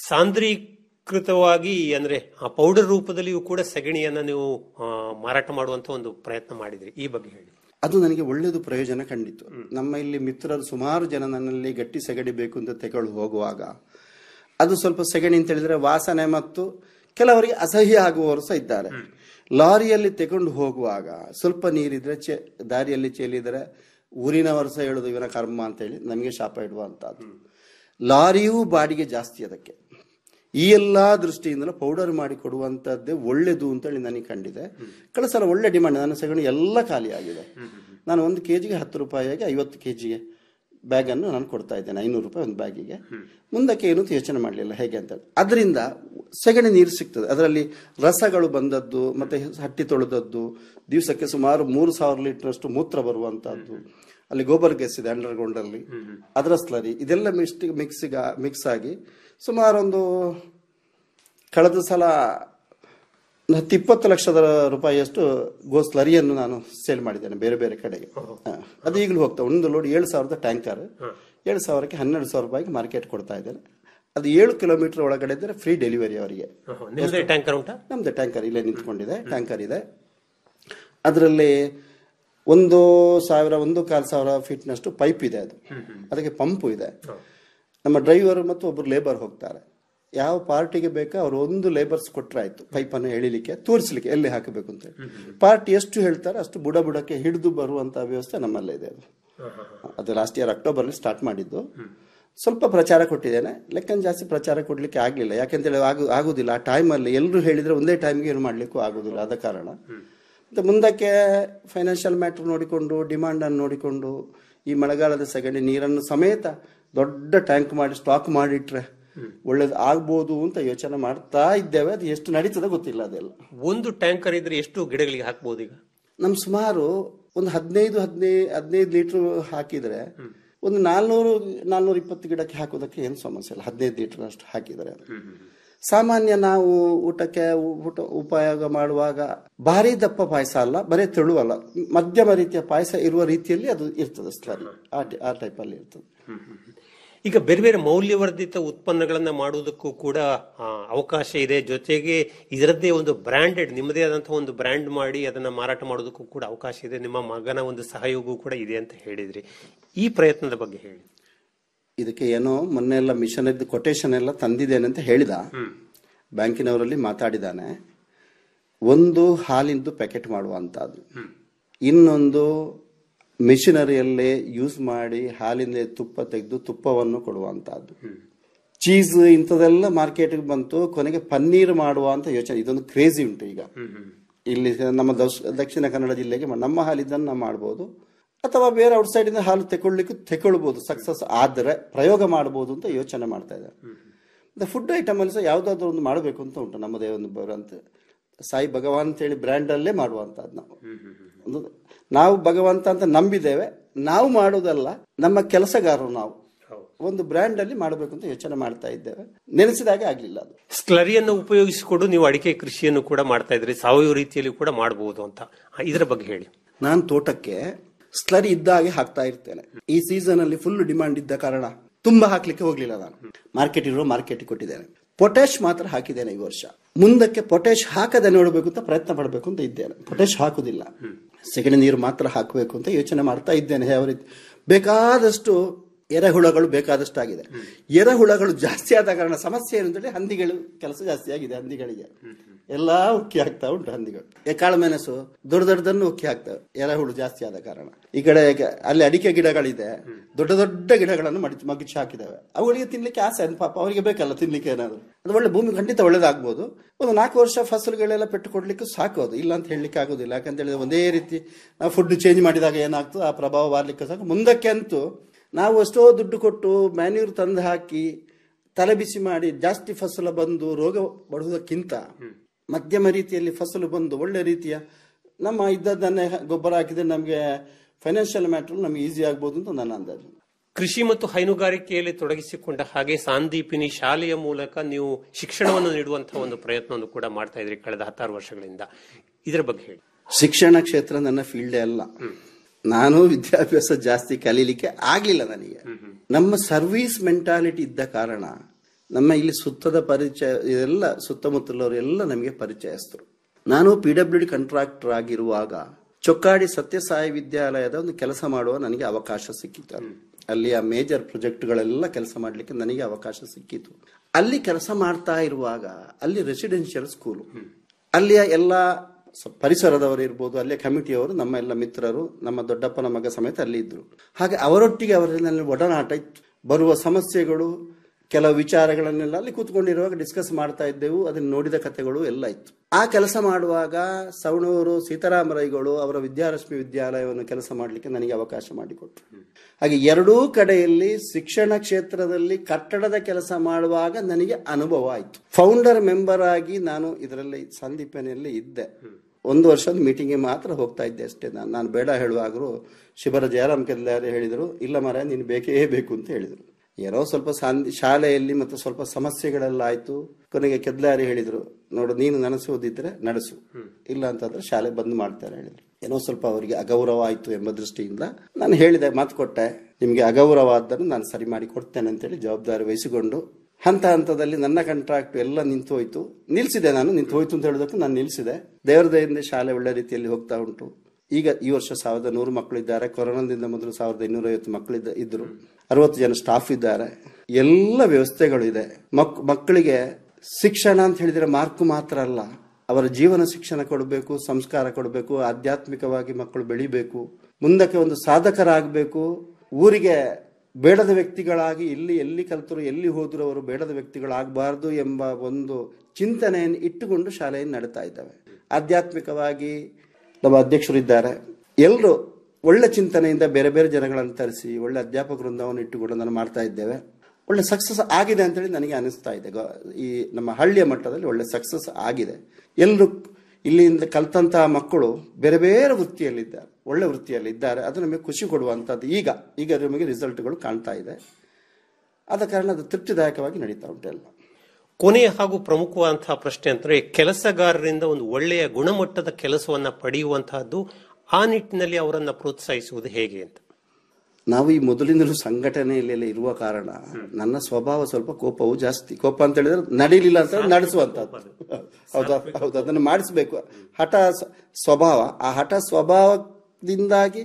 ಸಾಂದ್ರೀಕೃತವಾಗಿ ಅಂದ್ರೆ ಆ ಪೌಡರ್ ರೂಪದಲ್ಲಿಯೂ ಕೂಡ ಸಗಣಿಯನ್ನ ನೀವು ಆ, ಮಾರಾಟ ಮಾಡುವಂತ ಒಂದು ಪ್ರಯತ್ನ ಮಾಡಿದ್ರಿ ಈ ಬಗ್ಗೆ ಹೇಳಿ ಅದು ನನಗೆ ಒಳ್ಳೆಯದು ಪ್ರಯೋಜನ ಕಂಡಿತು ನಮ್ಮ ಇಲ್ಲಿ ಮಿತ್ರರು ಸುಮಾರು ಜನ ನನ್ನಲ್ಲಿ ಗಟ್ಟಿ ಸೆಗಣಿ ಬೇಕು ಅಂತ ತೆಗೆದು ಹೋಗುವಾಗ ಅದು ಸ್ವಲ್ಪ ಸೆಗಣಿ ಅಂತ ಹೇಳಿದ್ರೆ ವಾಸನೆ ಮತ್ತು ಕೆಲವರಿಗೆ ಅಸಹ್ಯ ಆಗುವವರು ಸಹ ಇದ್ದಾರೆ ಲಾರಿಯಲ್ಲಿ ತೆಗೆದು ಹೋಗುವಾಗ ಸ್ವಲ್ಪ ನೀರಿದ್ರೆ ಚೆ ದಾರಿಯಲ್ಲಿ ಚೆಲ್ಲಿದ್ರೆ ಊರಿನವರು ಸಹ ಹೇಳುದು ಇವನ ಕರ್ಮ ಅಂತ ಹೇಳಿ ನಮಗೆ ಶಾಪ ಇಡುವಂತಹದ್ದು ಲಾರಿಯೂ ಬಾಡಿಗೆ ಜಾಸ್ತಿ ಅದಕ್ಕೆ ಈ ಎಲ್ಲಾ ದೃಷ್ಟಿಯಿಂದಲೂ ಪೌಡರ್ ಮಾಡಿ ಕೊಡುವಂತದ್ದೇ ಒಳ್ಳೇದು ಅಂತೇಳಿ ನನಗೆ ಕಂಡಿದೆ ಕಳೆದ ಸಲ ಒಳ್ಳೆ ಡಿಮಾಂಡ್ ನನ್ನ ಸಗಣಿ ಎಲ್ಲ ಖಾಲಿ ಆಗಿದೆ ನಾನು ಒಂದು ಕೆಜಿಗೆ ಹತ್ತು ರೂಪಾಯಿಗೆ ಐವತ್ತು ಕೆಜಿಗೆ ಬ್ಯಾಗ್ ಅನ್ನು ನಾನು ಕೊಡ್ತಾ ಇದ್ದೇನೆ ಐನೂರು ರೂಪಾಯಿ ಒಂದು ಬ್ಯಾಗಿಗೆ ಮುಂದಕ್ಕೆ ಏನು ಅಂತ ಯೋಚನೆ ಮಾಡಲಿಲ್ಲ ಹೇಗೆ ಅಂತ ಅದರಿಂದ ಸಗಣಿ ನೀರು ಸಿಗ್ತದೆ ಅದರಲ್ಲಿ ರಸಗಳು ಬಂದದ್ದು ಮತ್ತೆ ಹಟ್ಟಿ ತೊಳೆದದ್ದು ದಿವಸಕ್ಕೆ ಸುಮಾರು ಮೂರು ಸಾವಿರ ಲೀಟರ್ಷ್ಟು ಮೂತ್ರ ಬರುವಂತಹದ್ದು ಅಲ್ಲಿ ಗೋಬರ್ ಗ್ಯಾಸ್ ಇದೆ ಅಂಡರ್ಗ್ರೌಂಡ್ ಅಲ್ಲಿ ಅದರ ಸ್ಲರಿ ಇದೆಲ್ಲ ಮಿಕ್ಸ್ ಮಿಕ್ಸಿಗ ಮಿಕ್ಸ್ ಆಗಿ ಸುಮಾರು ಒಂದು ಕಳೆದ ಸಲ ಹತ್ತು ಇಪ್ಪತ್ತು ಲಕ್ಷದ ರೂಪಾಯಿಯಷ್ಟು ಗೋ ಸ್ಲರಿಯನ್ನು ನಾನು ಸೇಲ್ ಮಾಡಿದ್ದೇನೆ ಬೇರೆ ಬೇರೆ ಕಡೆಗೆ ಹ. ಅದು ಈಗಲೂ ಹೋಗ್ತಾ ಒಂದು ಲೋಡ್ ಏಳು ಸಾವಿರದ ಟ್ಯಾಂಕರ್ ಏಳು ಸಾವಿರಕ್ಕೆ ಹನ್ನೆರಡು ಸಾವಿರ ರೂಪಾಯಿಗೆ ಮಾರ್ಕೆಟ್ ಕೊಡ್ತಾ ಇದ್ದೇನೆ ಅದು ಏಳು ಕಿಲೋಮೀಟರ್ ಒಳಗಡೆ ಇದ್ದರೆ ಫ್ರೀ ಡೆಲಿವರಿ ಅವರಿಗೆ ನಿಮ್ದೇ ಟ್ಯಾಂಕರ್ ಉಂಟಾ ನಮ್ದು ಟ್ಯಾಂಕರ್ ಇಲ್ಲೇ ನಿಂತ್ಕೊಂಡಿದೆ ಟ್ಯಾಂಕರ್ ಇದೆ ಅದರಲ್ಲಿ ಒಂದು ಸಾವಿರ ಒಂದು ಕಾಲು ಸಾವಿರ ಫೀಟ್ನಷ್ಟು ಪೈಪ್ ಇದೆ ಅದು ಅದಕ್ಕೆ ಪಂಪು ಇದೆ ನಮ್ಮ ಡ್ರೈವರ್ ಮತ್ತು ಒಬ್ಬರು ಲೇಬರ್ ಹೋಗ್ತಾರೆ ಯಾವ ಪಾರ್ಟಿಗೆ ಬೇಕೋ ಅವರು ಒಂದು ಲೇಬರ್ಸ್ ಕೊಟ್ರೆ ಆಯ್ತು ಪೈಪನ್ನು ಎಳಿಲಿಕ್ಕೆ ತೋರಿಸ್ಲಿಕ್ಕೆ ಎಲ್ಲಿ ಹಾಕಬೇಕು ಅಂತ ಹೇಳಿ ಪಾರ್ಟಿ ಎಷ್ಟು ಹೇಳ್ತಾರೆ ಅಷ್ಟು ಬುಡ ಬುಡಕ್ಕೆ ಹಿಡಿದು ಬರುವಂತಹ ವ್ಯವಸ್ಥೆ ನಮ್ಮಲ್ಲೇ ಇದೆ ಅದು ಅದು ಲಾಸ್ಟ್ ಇಯರ್ ಅಕ್ಟೋಬರ್ ಸ್ಟಾರ್ಟ್ ಮಾಡಿದ್ದು ಸ್ವಲ್ಪ ಪ್ರಚಾರ ಕೊಟ್ಟಿದ್ದೇನೆ ಲೆಕ್ಕನ ಜಾಸ್ತಿ ಪ್ರಚಾರ ಕೊಡ್ಲಿಕ್ಕೆ ಆಗ್ಲಿಲ್ಲ ಯಾಕೆಂತೇಳಿ ಆಗು ಆಗುದಿಲ್ಲ ಆ ಟೈಮಲ್ಲಿ ಎಲ್ಲರೂ ಹೇಳಿದ್ರೆ ಒಂದೇ ಟೈಮ್ಗೆ ಏನು ಮಾಡ್ಲಿಕ್ಕೂ ಆಗುದಿಲ್ಲ ಆದ ಕಾರಣ ಮತ್ತೆ ಮುಂದಕ್ಕೆ ಫೈನಾನ್ಷಿಯಲ್ ಮ್ಯಾಟರ್ ನೋಡಿಕೊಂಡು ಡಿಮಾಂಡ್ ಅನ್ನು ನೋಡಿಕೊಂಡು ಈ ಮಳೆಗಾಲದ ಸಗಣಿ ನೀರನ್ನು ಸಮೇತ ದೊಡ್ಡ ಟ್ಯಾಂಕ್ ಮಾಡಿ ಸ್ಟಾಕ್ ಮಾಡಿಟ್ರೆ ಒಳ್ಳೇದು ಆಗ್ಬೋದು ಅಂತ ಯೋಚನೆ ಮಾಡ್ತಾ ಇದ್ದೇವೆ ಅದು ಎಷ್ಟು ನಡೀತದೆ ಗೊತ್ತಿಲ್ಲ ಅದೆಲ್ಲ ಒಂದು ಟ್ಯಾಂಕರ್ ಇದ್ರೆ ಎಷ್ಟು ಗಿಡಗಳಿಗೆ ಹಾಕ್ಬೋದು ಈಗ ನಮ್ ಸುಮಾರು ಒಂದು ಹದಿನೈದು ಹದಿನೈದು ಹದಿನೈದು ಲೀಟರ್ ಹಾಕಿದ್ರೆ ಒಂದು ನಾಲ್ನೂರು ನಾಲ್ನೂರ ಇಪ್ಪತ್ತು ಗಿಡಕ್ಕೆ ಹಾಕೋದಕ್ಕೆ ಏನು ಸಮಸ್ಯೆ ಇಲ್ಲ ಹದಿನೈದು ಲೀಟರ್ ಅಷ್ಟು ಹಾಕಿದರೆ ಸಾಮಾನ್ಯ ನಾವು ಊಟಕ್ಕೆ ಊಟ ಉಪಯೋಗ ಮಾಡುವಾಗ ಭಾರಿ ದಪ್ಪ ಪಾಯಸ ಅಲ್ಲ ಬರೀ ತೆಳುವಲ್ಲ ಮಧ್ಯಮ ರೀತಿಯ ಪಾಯಸ ಇರುವ ರೀತಿಯಲ್ಲಿ ಅದು ಇರ್ತದೆ ಸ್ಲರಿ ಆ ಟೈ- ಆ ಟೈಪ್ ಅಲ್ಲಿ ಇರ್ತದೆ ಈಗ ಬೇರೆ ಬೇರೆ ಮೌಲ್ಯವರ್ಧಿತ ಉತ್ಪನ್ನಗಳನ್ನ ಮಾಡುವುದಕ್ಕೂ ಕೂಡ ಆ, ಅವಕಾಶ ಇದೆ ಜೊತೆಗೆ ಇದರದ್ದೇ ಒಂದು ಬ್ರ್ಯಾಂಡೆಡ್ ನಿಮ್ಮದೇ ಆದಂತಹ ಒಂದು ಬ್ರ್ಯಾಂಡ್ ಮಾಡಿ ಅದನ್ನ ಮಾರಾಟ ಮಾಡೋದಕ್ಕೂ ಕೂಡ ಅವಕಾಶ ಇದೆ ನಿಮ್ಮ ಮಗನ ಒಂದು ಸಹಯೋಗವೂ ಕೂಡ ಇದೆ ಅಂತ ಹೇಳಿದ್ರಿ ಈ ಪ್ರಯತ್ನದ ಬಗ್ಗೆ ಹೇಳಿ ಇದಕ್ಕೆ ಏನೋ ಮೊನ್ನೆ ಎಲ್ಲ ಮಿಷನ್ ಕೊಟೇಶನ್ ಎಲ್ಲ ತಂದಿದ್ದೇನೆ ಅಂತ ಹೇಳಿದ ಬ್ಯಾಂಕಿನವರಲ್ಲಿ ಮಾತಾಡಿದಾನೆ ಒಂದು ಹಾಲಿಂದು ಪ್ಯಾಕೆಟ್ ಮಾಡುವಂತಹದ್ದು ಇನ್ನೊಂದು ಮೆಷಿನರಿಯಲ್ಲೇ ಯೂಸ್ ಮಾಡಿ ಹಾಲಿಂದ ತುಪ್ಪ ತೆಗೆದು ತುಪ್ಪವನ್ನು ಕೊಡುವಂತಹದ್ದು ಚೀಸ್ ಇಂಥದೆಲ್ಲ ಮಾರ್ಕೆಟ್ಗೆ ಬಂತು ಕೊನೆಗೆ ಪನ್ನೀರ್ ಮಾಡುವ ಅಂತ ಯೋಚನೆ ಇದೊಂದು ಕ್ರೇಜಿ ಉಂಟು ಈಗ ಇಲ್ಲಿ ನಮ್ಮ ದಕ್ಷ- ದಕ್ಷಿಣ ಕನ್ನಡ ಜಿಲ್ಲೆಗೆ ಮ- ನಮ್ಮ ಹಾಲಿದ್ದನ್ನು ನಾವು ಮಾಡ್ಬೋದು ಅಥವಾ ಬೇರೆ ಔಟ್ಸೈಡ್ ಇಂದ ಹಾಲು ತೆಗೊಳ್ಲಿಕ್ಕೆ ತೆಗೊಳ್ಬಹುದು ಸಕ್ಸಸ್ ಆದ್ರೆ ಪ್ರಯೋಗ ಮಾಡಬಹುದು ಅಂತ ಯೋಚನೆ ಮಾಡ್ತಾ ಇದ್ದಾರೆ ಫುಡ್ ಐಟಮ್ ಅಲ್ಲಿ ಸಹ ಯಾವ್ದಾದ್ರು ಒಂದು ಮಾಡಬೇಕು ಅಂತ ಉಂಟು ನಮ್ಮದೇ ಒಂದು ಬರುವಂತ ಸಾಯಿ ಭಗವಾನ್ ಅಂತ ಹೇಳಿ ಬ್ರ್ಯಾಂಡ್ ಅಲ್ಲೇ ಮಾಡುವಂತದ್ದು ನಾವು ಒಂದು ನಾವು ಭಗವಂತ ಅಂತ ನಂಬಿದ್ದೇವೆ ನಾವು ಮಾಡೋದಲ್ಲ ನಮ್ಮ ಕೆಲಸಗಾರರು ನಾವು ಒಂದು ಬ್ರ್ಯಾಂಡ್ ಅಲ್ಲಿ ಮಾಡಬೇಕು ಅಂತ ಯೋಚನೆ ಮಾಡ್ತಾ ಇದ್ದೇವೆ ನೆನೆಸಿದಾಗೆ ಆಗ್ಲಿಲ್ಲ ಅದು ಸ್ಲರಿಯನ್ನು ಉಪಯೋಗಿಸಿಕೊಂಡು ನೀವು ಅಡಿಕೆ ಕೃಷಿಯನ್ನು ಕೂಡ ಮಾಡ್ತಾ ಇದ್ರಿ ಸಾವಯವ ರೀತಿಯಲ್ಲಿ ಕೂಡ ಮಾಡಬಹುದು ಅಂತ ಆ, ಇದರ ಬಗ್ಗೆ ಹೇಳಿ ನಾನು ತೋಟಕ್ಕೆ ಸ್ಲರಿ ಇದ್ದಾಗೆ ಹಾಕ್ತಾ ಇರ್ತೇನೆ ಈ ಸೀಸನ್ ಅಲ್ಲಿ ಫುಲ್ ಡಿಮಾಂಡ್ ಇದ್ದ ಕಾರಣ ತುಂಬಾ ಹಾಕ್ಲಿಕ್ಕೆ ಹೋಗ್ಲಿಲ್ಲ ನಾನು ಮಾರ್ಕೆಟ್ ಇರೋ ಮಾರ್ಕೆಟ್ ಕೊಟ್ಟಿದ್ದೇನೆ ಪೊಟ್ಯಾಶ್ ಮಾತ್ರ ಹಾಕಿದ್ದೇನೆ ಈ ವರ್ಷ ಮುಂದಕ್ಕೆ ಪೊಟ್ಯಾಶ್ ಹಾಕದೆ ನೋಡಬೇಕು ಅಂತ ಪ್ರಯತ್ನ ಪಡಬೇಕು ಅಂತ ಇದ್ದೇನೆ ಪೊಟ್ಯಾಶ್ ಹಾಕುದಿಲ್ಲ ಸೆಗಣಿ ನೀರು ಮಾತ್ರ ಹಾಕಬೇಕು ಅಂತ ಯೋಚನೆ ಮಾಡ್ತಾ ಇದ್ದೇನೆ ಯಾವ ರೀತಿ ಬೇಕಾದಷ್ಟು ಎರೆಹುಳಗಳು ಬೇಕಾದಷ್ಟು ಆಗಿದೆ ಎರೆಹುಳಗಳು ಜಾಸ್ತಿ ಆದ ಕಾರಣ ಸಮಸ್ಯೆ ಏನು ಅಂತೇಳಿ ಹಂದಿಗಳು ಕೆಲಸ ಜಾಸ್ತಿ ಆಗಿದೆ ಹಂದಿಗಳಿಗೆ ಎಲ್ಲಾ ಉಕ್ಕಿ ಆಗ್ತಾ ಉಂಟು ಹಂದಿಗಳು ಈ ಕಾಳುಮೆಣಸು ದೊಡ್ಡ ದೊಡ್ಡದನ್ನು ಉಕ್ಕಿ ಆಗ್ತವೆ ಎರೆಹುಳು ಜಾಸ್ತಿ ಆದ ಕಾರಣ ಈ ಕಡೆ ಗ- ಅಲ್ಲಿ ಅಡಿಕೆ ಗಿಡಗಳಿದೆ ದೊಡ್ಡ ದೊಡ್ಡ ಗಿಡಗಳನ್ನು ಮಡಿ ಮಗಿಚಿ ಹಾಕಿದಾವೆ ಅವುಗಳಿಗೆ ತಿನ್ಲಿಕ್ಕೆ ಆಸೆ ಅದು ಪಾಪ ಅವರಿಗೆ ಬೇಕಲ್ಲ ತಿನ್ಲಿಕ್ಕೆ ಏನಾದ್ರು ಅದು ಒಳ್ಳೆ ಭೂಮಿ ಖಂಡಿತ ಒಳ್ಳೇದಾಗ್ಬೋದು ಒಂದು ನಾಲ್ಕು ವರ್ಷ ಫಸಲುಗಳೆಲ್ಲ ಪೆಟ್ಟು ಕೊಡ್ಲಿಕ್ಕೆ ಸಾಕು ಅದು ಇಲ್ಲ ಅಂತ ಹೇಳಲಿಕ್ಕೆ ಆಗೋದಿಲ್ಲ ಯಾಕಂತ ಹೇಳಿದ್ರೆ ಒಂದೇ ರೀತಿ ನಾವು ಫುಡ್ ಚೇಂಜ್ ಮಾಡಿದಾಗ ಏನಾಗ್ತದೆ ಆ ಪ್ರಭಾವ ಬಾರ್ಲಿಕ್ಕೆ ಸಾಕು ಮುಂದಕ್ಕೆ ಅಂತೂ ನಾವು ಎಷ್ಟೋ ದುಡ್ಡು ಕೊಟ್ಟು ಮ್ಯಾನ್ಯೂರ್ ತಂದು ಹಾಕಿ ತಲೆ ಬಿಸಿ ಮಾಡಿ ಜಾಸ್ತಿ ಫಸಲು ಬಂದು ರೋಗ ಬರುವುದಕ್ಕಿಂತ ಮಧ್ಯಮ ರೀತಿಯಲ್ಲಿ ಫಸಲು ಬಂದು ಒಳ್ಳೆ ರೀತಿಯ ನಮ್ಮ ಇದ್ದದ್ದನ್ನೇ ಗೊಬ್ಬರ ಹಾಕಿದ್ರೆ ನಮಗೆ ಫೈನಾನ್ಷಿಯಲ್ ಮ್ಯಾಟ್ರ್ ನಮಗೆ ಈಸಿ ಆಗ್ಬೋದು ಅಂತ ನನ್ನ ಅಂದಾಜು ಕೃಷಿ ಮತ್ತು ಹೈನುಗಾರಿಕೆಯಲ್ಲಿ ತೊಡಗಿಸಿಕೊಂಡ ಹಾಗೆ ಸಾಂದೀಪಿನಿ ಶಾಲೆಯ ಮೂಲಕ ನೀವು ಶಿಕ್ಷಣವನ್ನು ನೀಡುವಂತಹ ಒಂದು ಪ್ರಯತ್ನವನ್ನು ಕೂಡ ಮಾಡ್ತಾ ಇದ್ರಿ ಕಳೆದ ಹತ್ತಾರು ವರ್ಷಗಳಿಂದ ಇದರ ಬಗ್ಗೆ ಹೇಳಿ ಶಿಕ್ಷಣ ಕ್ಷೇತ್ರ ನನ್ನ ಫೀಲ್ಡೇ ಅಲ್ಲ ನಾನು ವಿದ್ಯಾಭ್ಯಾಸ ಜಾಸ್ತಿ ಕಲೀಲಿಕ್ಕೆ ಆಗ್ಲಿಲ್ಲ ನನಗೆ ನಮ್ಮ ಸರ್ವಿಸ್ ಮೆಂಟಾಲಿಟಿ ಇದ್ದ ಕಾರಣ ನಮ್ಮ ಇಲ್ಲಿ ಸುತ್ತದ ಪರಿಚಯ ಇದೆಲ್ಲ ಸುತ್ತಮುತ್ತಲವರು ಎಲ್ಲ ನಮಗೆ ಪರಿಚಯಸ್ಥರು ನಾನು ಪಿ ಡಬ್ಲ್ಯೂ ಡಿ ಕಾಂಟ್ರಾಕ್ಟರ್ ಆಗಿರುವಾಗ ಚೊಕ್ಕಾಡಿ ಸತ್ಯಸಾಯಿ ವಿದ್ಯಾಲಯದ ಒಂದು ಕೆಲಸ ಮಾಡುವ ನನಗೆ ಅವಕಾಶ ಸಿಕ್ಕಿತು ಅಲ್ಲಿ. ಅಲ್ಲಿಯ ಮೇಜರ್ ಪ್ರಾಜೆಕ್ಟ್ಗಳೆಲ್ಲ ಕೆಲಸ ಮಾಡಲಿಕ್ಕೆ ನನಗೆ ಅವಕಾಶ ಸಿಕ್ಕಿತು ಅಲ್ಲಿ ಕೆಲಸ ಮಾಡ್ತಾ ಇರುವಾಗ ಅಲ್ಲಿ ರೆಸಿಡೆನ್ಷಿಯಲ್ ಸ್ಕೂಲು ಅಲ್ಲಿಯ ಎಲ್ಲ ಸ- ಪರಿಸರದವರು ಇರ್ಬೋದು ಅಲ್ಲಿಯ ಕಮಿಟಿಯವರು ನಮ್ಮ ಎಲ್ಲ ಮಿತ್ರರು ನಮ್ಮ ದೊಡ್ಡಪ್ಪನ ಮಗ ಸಮೇತ ಅಲ್ಲಿ ಇದ್ರು ಹಾಗೆ ಅವರೊಟ್ಟಿಗೆ ಅವರಲ್ಲಿ ಒಡನಾಟ ಇತ್ತು ಬರುವ ಸಮಸ್ಯೆಗಳು ಕೆಲವು ವಿಚಾರಗಳನ್ನೆಲ್ಲ ಅಲ್ಲಿ ಕೂತ್ಕೊಂಡಿರುವಾಗ ಡಿಸ್ಕಸ್ ಮಾಡ್ತಾ ಇದ್ದೆವು ಅದನ್ನು ನೋಡಿದ ಕಥೆಗಳು ಎಲ್ಲ ಇತ್ತು ಆ ಕೆಲಸ ಮಾಡುವಾಗ ಸವಣೂರು ಸೀತಾರಾಮರೈಗಳು ಅವರ ವಿದ್ಯಾರಶ್ಮಿ ವಿದ್ಯಾಲಯವನ್ನು ಕೆಲಸ ಮಾಡಲಿಕ್ಕೆ ನನಗೆ ಅವಕಾಶ ಮಾಡಿಕೊಟ್ರು ಹಾಗೆ ಎರಡೂ ಕಡೆಯಲ್ಲಿ ಶಿಕ್ಷಣ ಕ್ಷೇತ್ರದಲ್ಲಿ ಕಟ್ಟಡದ ಕೆಲಸ ಮಾಡುವಾಗ ನನಗೆ ಅನುಭವ ಆಯಿತು ಫೌಂಡರ್ ಮೆಂಬರ್ ಆಗಿ ನಾನು ಇದರಲ್ಲಿ ಸಂದೀಪನೆಯಲ್ಲಿ ಇದ್ದೆ ಒಂದು ವರ್ಷದ ಮೀಟಿಂಗ್ಗೆ ಮಾತ್ರ ಹೋಗ್ತಾ ಇದ್ದೆ ಅಷ್ಟೇ ನಾನು ನಾನು ಬೇಡ ಹೇಳುವಾಗಲೂ ಶಿಬರ ಜಯರಾಮ್ ಕೆಲ್ಲಾರೆ ಹೇಳಿದರು ಇಲ್ಲ ಮರ ನೀನು ಬೇಕೇ ಬೇಕು ಅಂತ ಹೇಳಿದರು ಏನೋ ಸ್ವಲ್ಪ ಸಾಂದ್ ಶಾಲೆಯಲ್ಲಿ ಮತ್ತು ಸ್ವಲ್ಪ ಸಮಸ್ಯೆಗಳೆಲ್ಲ ಆಯ್ತು ಕೊನೆಗೆ ಕೆದ್ಲಾರಿ ಹೇಳಿದ್ರು ನೋಡು ನೀನು ನಡೆಸುವುದಿದ್ರೆ ನಡೆಸು ಇಲ್ಲ ಅಂತಂದ್ರೆ ಶಾಲೆ ಬಂದ್ ಮಾಡ್ತಾರೆ ಹೇಳಿದ್ರು ಏನೋ ಸ್ವಲ್ಪ ಅವರಿಗೆ ಅಗೌರವ ಆಯ್ತು ಎಂಬ ದೃಷ್ಟಿಯಿಂದ ನಾನು ಹೇಳಿದೆ ಮಾತು ಕೊಟ್ಟೆ ನಿಮಗೆ ಅಗೌರವ ಆದ್ದನ್ನು ನಾನು ಸರಿ ಮಾಡಿ ಕೊಡ್ತೇನೆ ಅಂತೇಳಿ ಜವಾಬ್ದಾರಿ ವಹಿಸಿಕೊಂಡು ಹಂತ ಹಂತದಲ್ಲಿ ನನ್ನ ಕಾಂಟ್ರಾಕ್ಟ್ ಎಲ್ಲ ನಿಂತು ಹೋಯ್ತು ನಿಲ್ಸಿದೆ ನಾನು ನಿಂತು ಹೋಯ್ತು ಅಂತ ಹೇಳೋದಕ್ಕೂ ನಾನು ನಿಲ್ಸಿದೆ ದೇವರ ದಯೆಯಿಂದ ಶಾಲೆ ಒಳ್ಳೆ ರೀತಿಯಲ್ಲಿ ಹೋಗ್ತಾ ಉಂಟು ಈಗ ಈ ವರ್ಷ ಸಾವಿರದ ನೂರು ಮಕ್ಕಳಿದ್ದಾರೆ ಕೊರೋನಾದಿಂದ ಮೊದಲು ಸಾವಿರದ ಇನ್ನೂರೈವತ್ತು ಮಕ್ಕಳಿದ್ದ ಇದ್ರು ಅರವತ್ತು ಜನ ಸ್ಟಾಫ್ ಇದ್ದಾರೆ ಎಲ್ಲ ವ್ಯವಸ್ಥೆಗಳು ಇದೆ ಮಕ್ ಮಕ್ಕಳಿಗೆ ಶಿಕ್ಷಣ ಅಂತ ಹೇಳಿದ್ರೆ ಮಾರ್ಕು ಮಾತ್ರ ಅಲ್ಲ ಅವರ ಜೀವನ ಶಿಕ್ಷಣ ಕೊಡಬೇಕು ಸಂಸ್ಕಾರ ಕೊಡಬೇಕು ಆಧ್ಯಾತ್ಮಿಕವಾಗಿ ಮಕ್ಕಳು ಬೆಳಿಬೇಕು ಮುಂದಕ್ಕೆ ಒಂದು ಸಾಧಕರಾಗಬೇಕು ಊರಿಗೆ ಬೇಡದ ವ್ಯಕ್ತಿಗಳಾಗಿ ಇಲ್ಲಿ ಎಲ್ಲಿ ಕಲ್ತರು ಎಲ್ಲಿ ಹೋದ್ರು ಅವರು ಬೇಡದ ವ್ಯಕ್ತಿಗಳಾಗಬಾರ್ದು ಎಂಬ ಒಂದು ಚಿಂತನೆಯನ್ನು ಇಟ್ಟುಕೊಂಡು ಶಾಲೆಯನ್ನು ನಡೀತಾ ಇದ್ದಾವೆ ಆಧ್ಯಾತ್ಮಿಕವಾಗಿ ನಮ್ಮ ಅಧ್ಯಕ್ಷರು ಇದ್ದಾರೆ ಎಲ್ಲರೂ ಒಳ್ಳೆ ಚಿಂತನೆಯಿಂದ ಬೇರೆ ಬೇರೆ ಜನಗಳನ್ನು ತರಿಸಿ ಒಳ್ಳೆ ಅಧ್ಯಾಪಕ ವೃಂದವನ್ನು ಇಟ್ಟುಕೊಂಡು ನಾನು ಮಾಡ್ತಾ ಇದ್ದೇವೆ ಒಳ್ಳೆ ಸಕ್ಸಸ್ ಆಗಿದೆ ಅಂತೇಳಿ ನನಗೆ ಅನಿಸ್ತಾ ಇದೆ ಗ- ಈ ನಮ್ಮ ಹಳ್ಳಿಯ ಮಟ್ಟದಲ್ಲಿ ಒಳ್ಳೆ ಸಕ್ಸಸ್ ಆಗಿದೆ ಎಲ್ಲರೂ ಇಲ್ಲಿಂದ ಕಲ್ತಂತಹ ಮಕ್ಕಳು ಬೇರೆ ಬೇರೆ ವೃತ್ತಿಯಲ್ಲಿದ್ದಾರೆ ಒಳ್ಳೆ ವೃತ್ತಿಯಲ್ಲಿ ಇದ್ದಾರೆ ಅದು ನಮಗೆ ಖುಷಿ ಕೊಡುವಂಥದ್ದು ಈಗ ಈಗ ನಮಗೆ ರಿಸಲ್ಟ್ಗಳು ಕಾಣ್ತಾ ಇದೆ ಆದ ಕಾರಣ ಅದು ತೃಪ್ತಿದಾಯಕವಾಗಿ ನಡೀತಾ ಉಂಟು ಎಲ್ಲ ಕೊನೆಯ ಹಾಗೂ ಪ್ರಮುಖವಾದಂತಹ ಪ್ರಶ್ನೆ ಅಂದ್ರೆ ಕೆಲಸಗಾರರಿಂದ ಒಂದು ಒಳ್ಳೆಯ ಗುಣಮಟ್ಟದ ಕೆಲಸವನ್ನ ಪಡೆಯುವಂತಹದ್ದು ಆ ನಿಟ್ಟಿನಲ್ಲಿ ಅವರನ್ನ ಪ್ರೋತ್ಸಾಹಿಸುವುದು ಹೇಗೆ ಅಂತ ನಾವು ಈ ಮೊದಲಿಂದಲೂ ಸಂಘಟನೆಯಲ್ಲಿ ಇರುವ ಕಾರಣ ನನ್ನ ಸ್ವಭಾವ ಸ್ವಲ್ಪ ಕೋಪವು ಜಾಸ್ತಿ ಕೋಪ ಅಂತ ಹೇಳಿದ್ರೆ ನಡೀಲಿಲ್ಲ ಅಂತ ಹೇಳಿದ್ರೆ ನಡೆಸುವಂತದ್ದು ಹೌದಾ ಹೌದು ಅದನ್ನು ಮಾಡಿಸ್ಬೇಕು ಹಠ ಸ- ಸ್ವಭಾವ ಆ ಹಠ ಸ್ವಭಾವದಿಂದಾಗಿ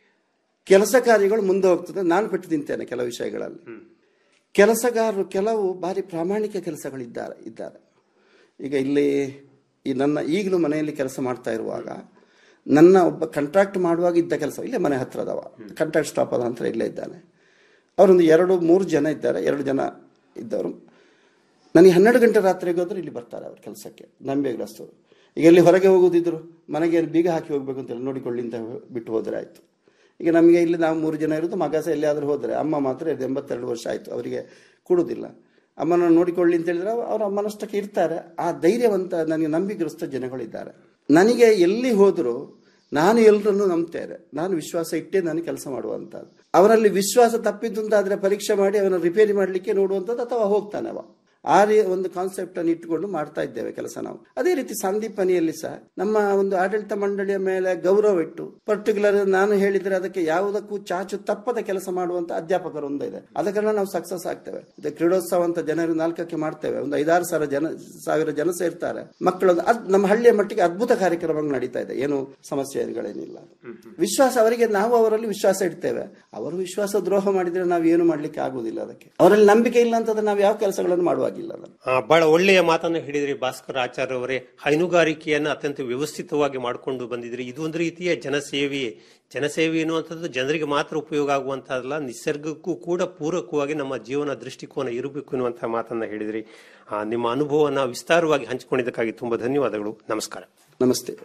ಕೆಲಸ ಕಾರ್ಯಗಳು ಮುಂದೆ ಹೋಗ್ತದೆ ನಾನು ಪೆಟ್ಟು ತಿಂತೇನೆ ಕೆಲವು ವಿಷಯಗಳಲ್ಲಿ ಕೆಲಸಗಾರರು ಕೆಲವು ಭಾರಿ ಪ್ರಾಮಾಣಿಕ ಕೆಲಸಗಳಿದ್ದಾರೆ ಇದ್ದಾರೆ ಈಗ ಇಲ್ಲಿ ಈ ನನ್ನ ಈಗಲೂ ಮನೆಯಲ್ಲಿ ಕೆಲಸ ಮಾಡ್ತಾ ಇರುವಾಗ ನನ್ನ ಒಬ್ಬ ಕಾಂಟ್ರಾಕ್ಟ್ ಮಾಡುವಾಗ ಇದ್ದ ಕೆಲಸ ಇಲ್ಲೇ ಮನೆ ಹತ್ರದವ ಕಾಂಟ್ರಾಕ್ಟ್ ಸ್ಟಾಪ್ ಆದ ನಂತರ ಇಲ್ಲೇ ಇದ್ದಾನೆ ಅವರೊಂದು ಎರಡು ಮೂರು ಜನ ಇದ್ದಾರೆ ಎರಡು ಜನ ಇದ್ದವರು ನನಗೆ ಹನ್ನೆರಡು ಗಂಟೆ ರಾತ್ರಿಗೆ ಹೋದ್ರೆ ಇಲ್ಲಿ ಬರ್ತಾರೆ ಅವ್ರ ಕೆಲಸಕ್ಕೆ ನಂಬೇಗ್ರಸ್ತರು ಈಗ ಎಲ್ಲಿ ಹೊರಗೆ ಹೋಗುದಿದ್ರು ಮನೆಗೆ ಬೀಗ ಹಾಕಿ ಹೋಗ್ಬೇಕು ಅಂತ ಹೇಳಿ ನೋಡಿಕೊಳ್ಳಿ ಅಂತ ಬಿಟ್ಟು ಹೋದ್ರೆ ಆಯ್ತು ಈಗ ನಮಗೆ ಇಲ್ಲಿ ನಾವು ಮೂರು ಜನ ಇರೋದು ಮಗ ಸಹ ಎಲ್ಲಿಯಾದ್ರೂ ಹೋದರೆ ಅಮ್ಮ ಮಾತ್ರ ಇದು ಎಂಬತ್ತೆರಡು ವರ್ಷ ಆಯ್ತು ಅವರಿಗೆ ಕೊಡುವುದಿಲ್ಲ ಅಮ್ಮನ ನೋಡಿಕೊಳ್ಳಿ ಅಂತ ಹೇಳಿದ್ರೆ ಅವ್ರು ಅವ್ರ ಅಮ್ಮನಷ್ಟಕ್ಕೆ ಇರ್ತಾರೆ ಆ ಧೈರ್ಯವಂತ ನನಗೆ ನಂಬಿಗಸ್ತ ಜನಗಳಿದ್ದಾರೆ ನನಗೆ ಎಲ್ಲಿ ಹೋದರೂ ನಾನು ಎಲ್ಲರನ್ನು ನಂಬ್ತೇನೆ ನಾನು ವಿಶ್ವಾಸ ಇಟ್ಟೇ ನಾನು ಕೆಲಸ ಮಾಡುವಂಥದ್ದು ಅವರಲ್ಲಿ ವಿಶ್ವಾಸ ತಪ್ಪಿದ್ದು ಅಂತಾದ್ರೆ ಪರೀಕ್ಷೆ ಮಾಡಿ ಅವನ ರಿಪೇರಿ ಮಾಡಲಿಕ್ಕೆ ನೋಡುವಂಥದ್ದು ಅಥವಾ ಹೋಗ್ತಾನೆ ಅವ ಆ ರೀ ಒಂದು ಕಾನ್ಸೆಪ್ಟ್ ಅನ್ನು ಇಟ್ಟುಕೊಂಡು ಮಾಡ್ತಾ ಇದ್ದೇವೆ ಕೆಲಸ ನಾವು ಅದೇ ರೀತಿ ಸಂದೀಪನಿಯಲ್ಲಿ ಸಹ ನಮ್ಮ ಒಂದು ಆಡಳಿತ ಮಂಡಳಿಯ ಮೇಲೆ ಗೌರವ ಇಟ್ಟು ಪರ್ಟಿಕ್ಯುಲರ್ ನಾನು ಹೇಳಿದ್ರೆ ಅದಕ್ಕೆ ಯಾವುದಕ್ಕೂ ಚಾಚು ತಪ್ಪದ ಕೆಲಸ ಮಾಡುವಂತ ಅಧ್ಯಾಪಕರು ಒಂದು ಇದೆ ಅದ ಕಾರಣ ನಾವು ಸಕ್ಸಸ್ ಆಗ್ತೇವೆ ಇದು ಕ್ರೀಡೋತ್ಸವ ಅಂತ ಜನರು ನಾಲ್ಕಕ್ಕೆ ಮಾಡ್ತೇವೆ ಒಂದು ಐದಾರು ಸಾವಿರ ಜನ ಸಾವಿರ ಜನ ಸೇರ್ತಾರೆ ಮಕ್ಕಳೊಂದು ಅದ್ ನಮ್ಮ ಹಳ್ಳಿಯ ಮಟ್ಟಿಗೆ ಅದ್ಭುತ ಕಾರ್ಯಕ್ರಮಗಳು ನಡೀತಾ ಇದೆ ಏನು ಸಮಸ್ಯೆಗಳೇನಿಲ್ಲ ವಿಶ್ವಾಸ ಅವರಿಗೆ ನಾವು ಅವರಲ್ಲಿ ವಿಶ್ವಾಸ ಇಡ್ತೇವೆ ಅವರು ವಿಶ್ವಾಸ ದ್ರೋಹ ಮಾಡಿದ್ರೆ ನಾವು ಏನು ಮಾಡ್ಲಿಕ್ಕೆ ಆಗುದಿಲ್ಲ ಅದಕ್ಕೆ ಅವರಲ್ಲಿ ನಂಬಿಕೆ ಇಲ್ಲ ಅಂತಂದ್ರೆ ನಾವು ಯಾವ ಕೆಲಸಗಳನ್ನು ಮಾಡುವಾಗಿಲ್ಲ ಅದನ್ನು. ಆ, ಬಹಳ ಒಳ್ಳೆಯ ಮಾತನ್ನು ಹೇಳಿದ್ರಿ ಭಾಸ್ಕರ್ ಆಚಾರ್ಯ ಅವರೇ ಹೈನುಗಾರಿಕೆಯನ್ನು ಅತ್ಯಂತ ವ್ಯವಸ್ಥಿತವಾಗಿ ಮಾಡಿಕೊಂಡು ಬಂದಿದ್ರಿ ಇದು ಒಂದು ರೀತಿಯ ಜನಸೇವೆ ಜನಸೇವೆ ಎನ್ನುವಂಥದ್ದು ಜನರಿಗೆ ಮಾತ್ರ ಉಪಯೋಗ ಆಗುವಂತಹದಲ್ಲ ನಿಸರ್ಗಕ್ಕೂ ಕೂಡ ಪೂರಕವಾಗಿ ನಮ್ಮ ಜೀವನ ದೃಷ್ಟಿಕೋನ ಇರಬೇಕು ಎನ್ನುವಂತಹ ಮಾತನ್ನ ಹೇಳಿದ್ರಿ ಆ, ನಿಮ್ಮ ಅನುಭವವನ್ನ ವಿಸ್ತಾರವಾಗಿ ಹಂಚಿಕೊಂಡಿದ್ದಕ್ಕಾಗಿ ತುಂಬಾ ಧನ್ಯವಾದಗಳು ನಮಸ್ಕಾರ ನಮಸ್ತೆ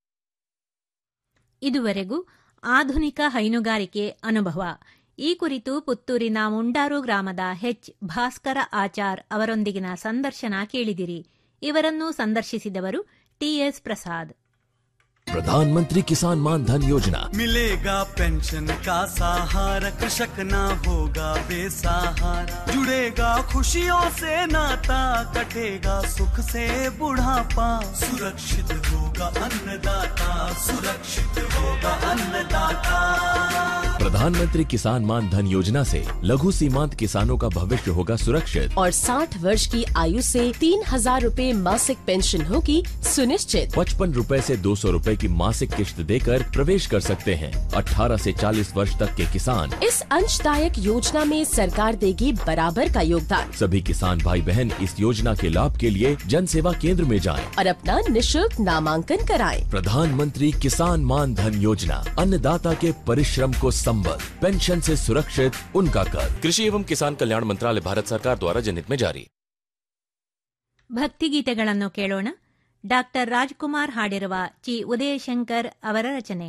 ಇದುವರೆಗೂ ಆಧುನಿಕ ಹೈನುಗಾರಿಕೆ ಅನುಭವ ಈ ಕುರಿತು ಪುತ್ತೂರಿನ ಮುಂಡಾರು ಗ್ರಾಮದ ಹೆಚ್ ಭಾಸ್ಕರ ಆಚಾರ್ ಅವರೊಂದಿಗಿನ ಸಂದರ್ಶನ ಕೇಳಿದಿರಿ ಇವರನ್ನು ಸಂದರ್ಶಿಸಿದವರು ಟಿಎಸ್ ಪ್ರಸಾದ್ प्रधानमंत्री किसान मान धन योजना मिलेगा पेंशन का सहारा कृषक ना होगा बेसहारा जुड़ेगा खुशियों से नाता कटेगा सुख से बुढ़ापा सुरक्षित होगा अन्नदाता सुरक्षित होगा अन्नदाता प्रधानमंत्री किसान मान धन योजना से लघु सीमांत किसानों का भविष्य होगा सुरक्षित और 60 वर्ष की आयु से तीन हजार रूपए मासिक पेंशन होगी सुनिश्चित पचपन रूपए से दो सौ रूपए की मासिक किश्त देकर प्रवेश कर सकते हैं 18 से 40 वर्ष तक के किसान इस अंशदायक योजना में सरकार देगी बराबर का योगदान सभी किसान भाई बहन इस योजना के लाभ के लिए जन सेवा केंद्र में जाएं। और अपना निशुल्क नामांकन कराएं। प्रधानमंत्री किसान मान धन योजना अन्नदाता के परिश्रम को संबल पेंशन से सुरक्षित उनका कर कृषि एवं किसान कल्याण मंत्रालय भारत सरकार द्वारा जनहित में जारी ಭಕ್ತಿಗೀತೆಗಳನ್ನು ಕೇಳೋಣ ಡಾಕ್ಟರ್ ರಾಜ್ಕುಮಾರ್ ಹಾಡಿರುವ ಚಿ ಉದಯಶಂಕರ್ ಅವರ ರಚನೆ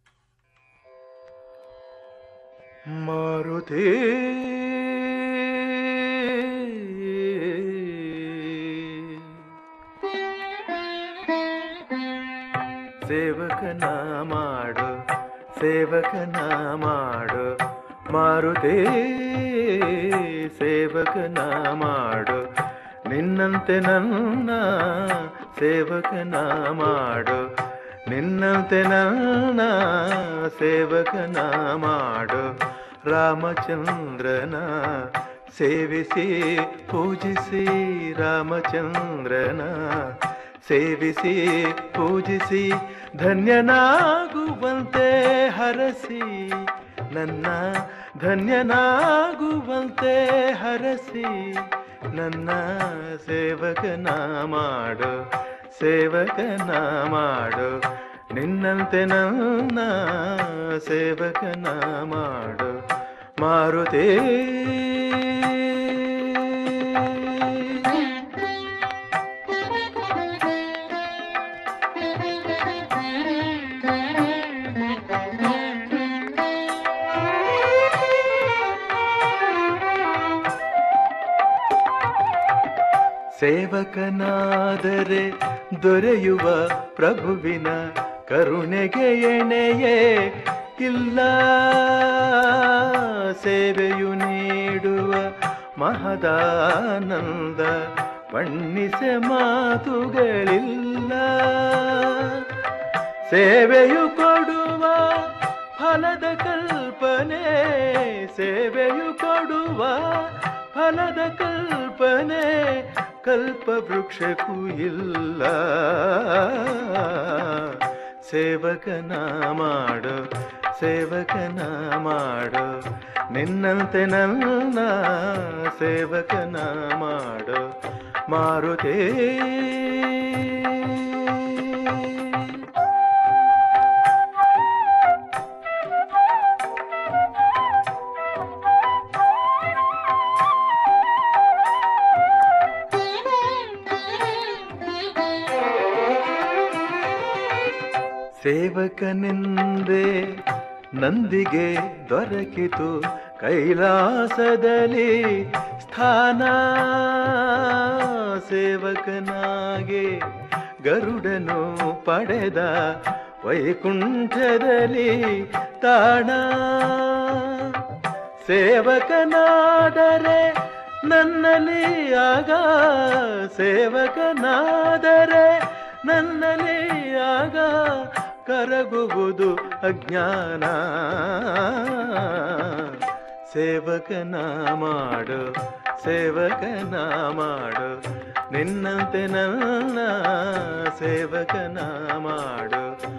ಮಾರುತಿ ಸೇವಕನ ಮಾಡು ಸೇವಕನ ಮಾಡು ಮಾರುತಿ ಸೇವಕನ ಮಾಡು ನಿನ್ನಂತೆ ನನ್ನ ಸೇವಕನ ಮಾಡು ನಿನ್ನಂತೆ ನನ್ನ ಸೇವಕನ ಮಾಡು ರಾಮಚಂದ್ರನ ಸೇವಿಸಿ ಪೂಜಿಸಿ ರಾಮಚಂದ್ರನ ಸೇವಿಸಿ ಪೂಜಿಸಿ ಧನ್ಯನಾಗುವಂತೆ ಹರಸಿ ನನ್ನ ಧನ್ಯನಾಗುವಂತೆ ಹರಸಿ ನನ್ನ ಸೇವಕನ ಮಾಡು ಸೇವಕನ ಮಾಡು ನಿನ್ನಂತೆ ನನ್ನ ಸೇವಕನ ಮಾಡು ಮಾರುತೇ ಸೇವಕನಾದರೆ ದೊರೆಯುವ ಪ್ರಭುವಿನ ಕರುಣೆಗೆ ಎಣೆಯೇ ಇಲ್ಲ ಸೇವೆಯು ನೀಡುವ ಮಹದಾನಂದ ಬಣ್ಣಿಸೆ ಮಾತುಗಳಿಲ್ಲ ಸೇವೆಯು ಕೊಡುವ ಫಲದ ಕಲ್ಪನೆ ಸೇವೆಯು ಕೊಡುವ ಫಲದ ಕಲ್ಪನೆ ಕಲ್ಪ ವೃಕ್ಷಕ್ಕೂ ಇಲ್ಲ ಸೇವಕನ ಮಾಡು ಸೇವಕನ ಮಾಡು ನಿನ್ನಂತೆ ನನ್ನ ಸೇವಕನ ಮಾಡು ಮಾರುತೇ ಸೇವಕನೆಂದೇ ನಂದಿಗೆ ದೊರಕಿತು ಕೈಲಾಸದಲ್ಲಿ ಸ್ಥಾನ ಸೇವಕನಾಗೆ ಗರುಡನು ಪಡೆದ ವೈಕುಂಠದಲ್ಲಿ ತಾಣ ಸೇವಕನಾದರೆ ನನ್ನಲ್ಲಿ ಆಗ ಸೇವಕನಾದರೆ ನನ್ನಲ್ಲಿ ಆಗ ಕರಗುವುದು ಅಜ್ಞಾನ ಸೇವಕನ ಮಾಡು ಸೇವಕನ ಮಾಡು ನಿನ್ನಂತೆ ನನ್ನ ಸೇವಕನ ಮಾಡು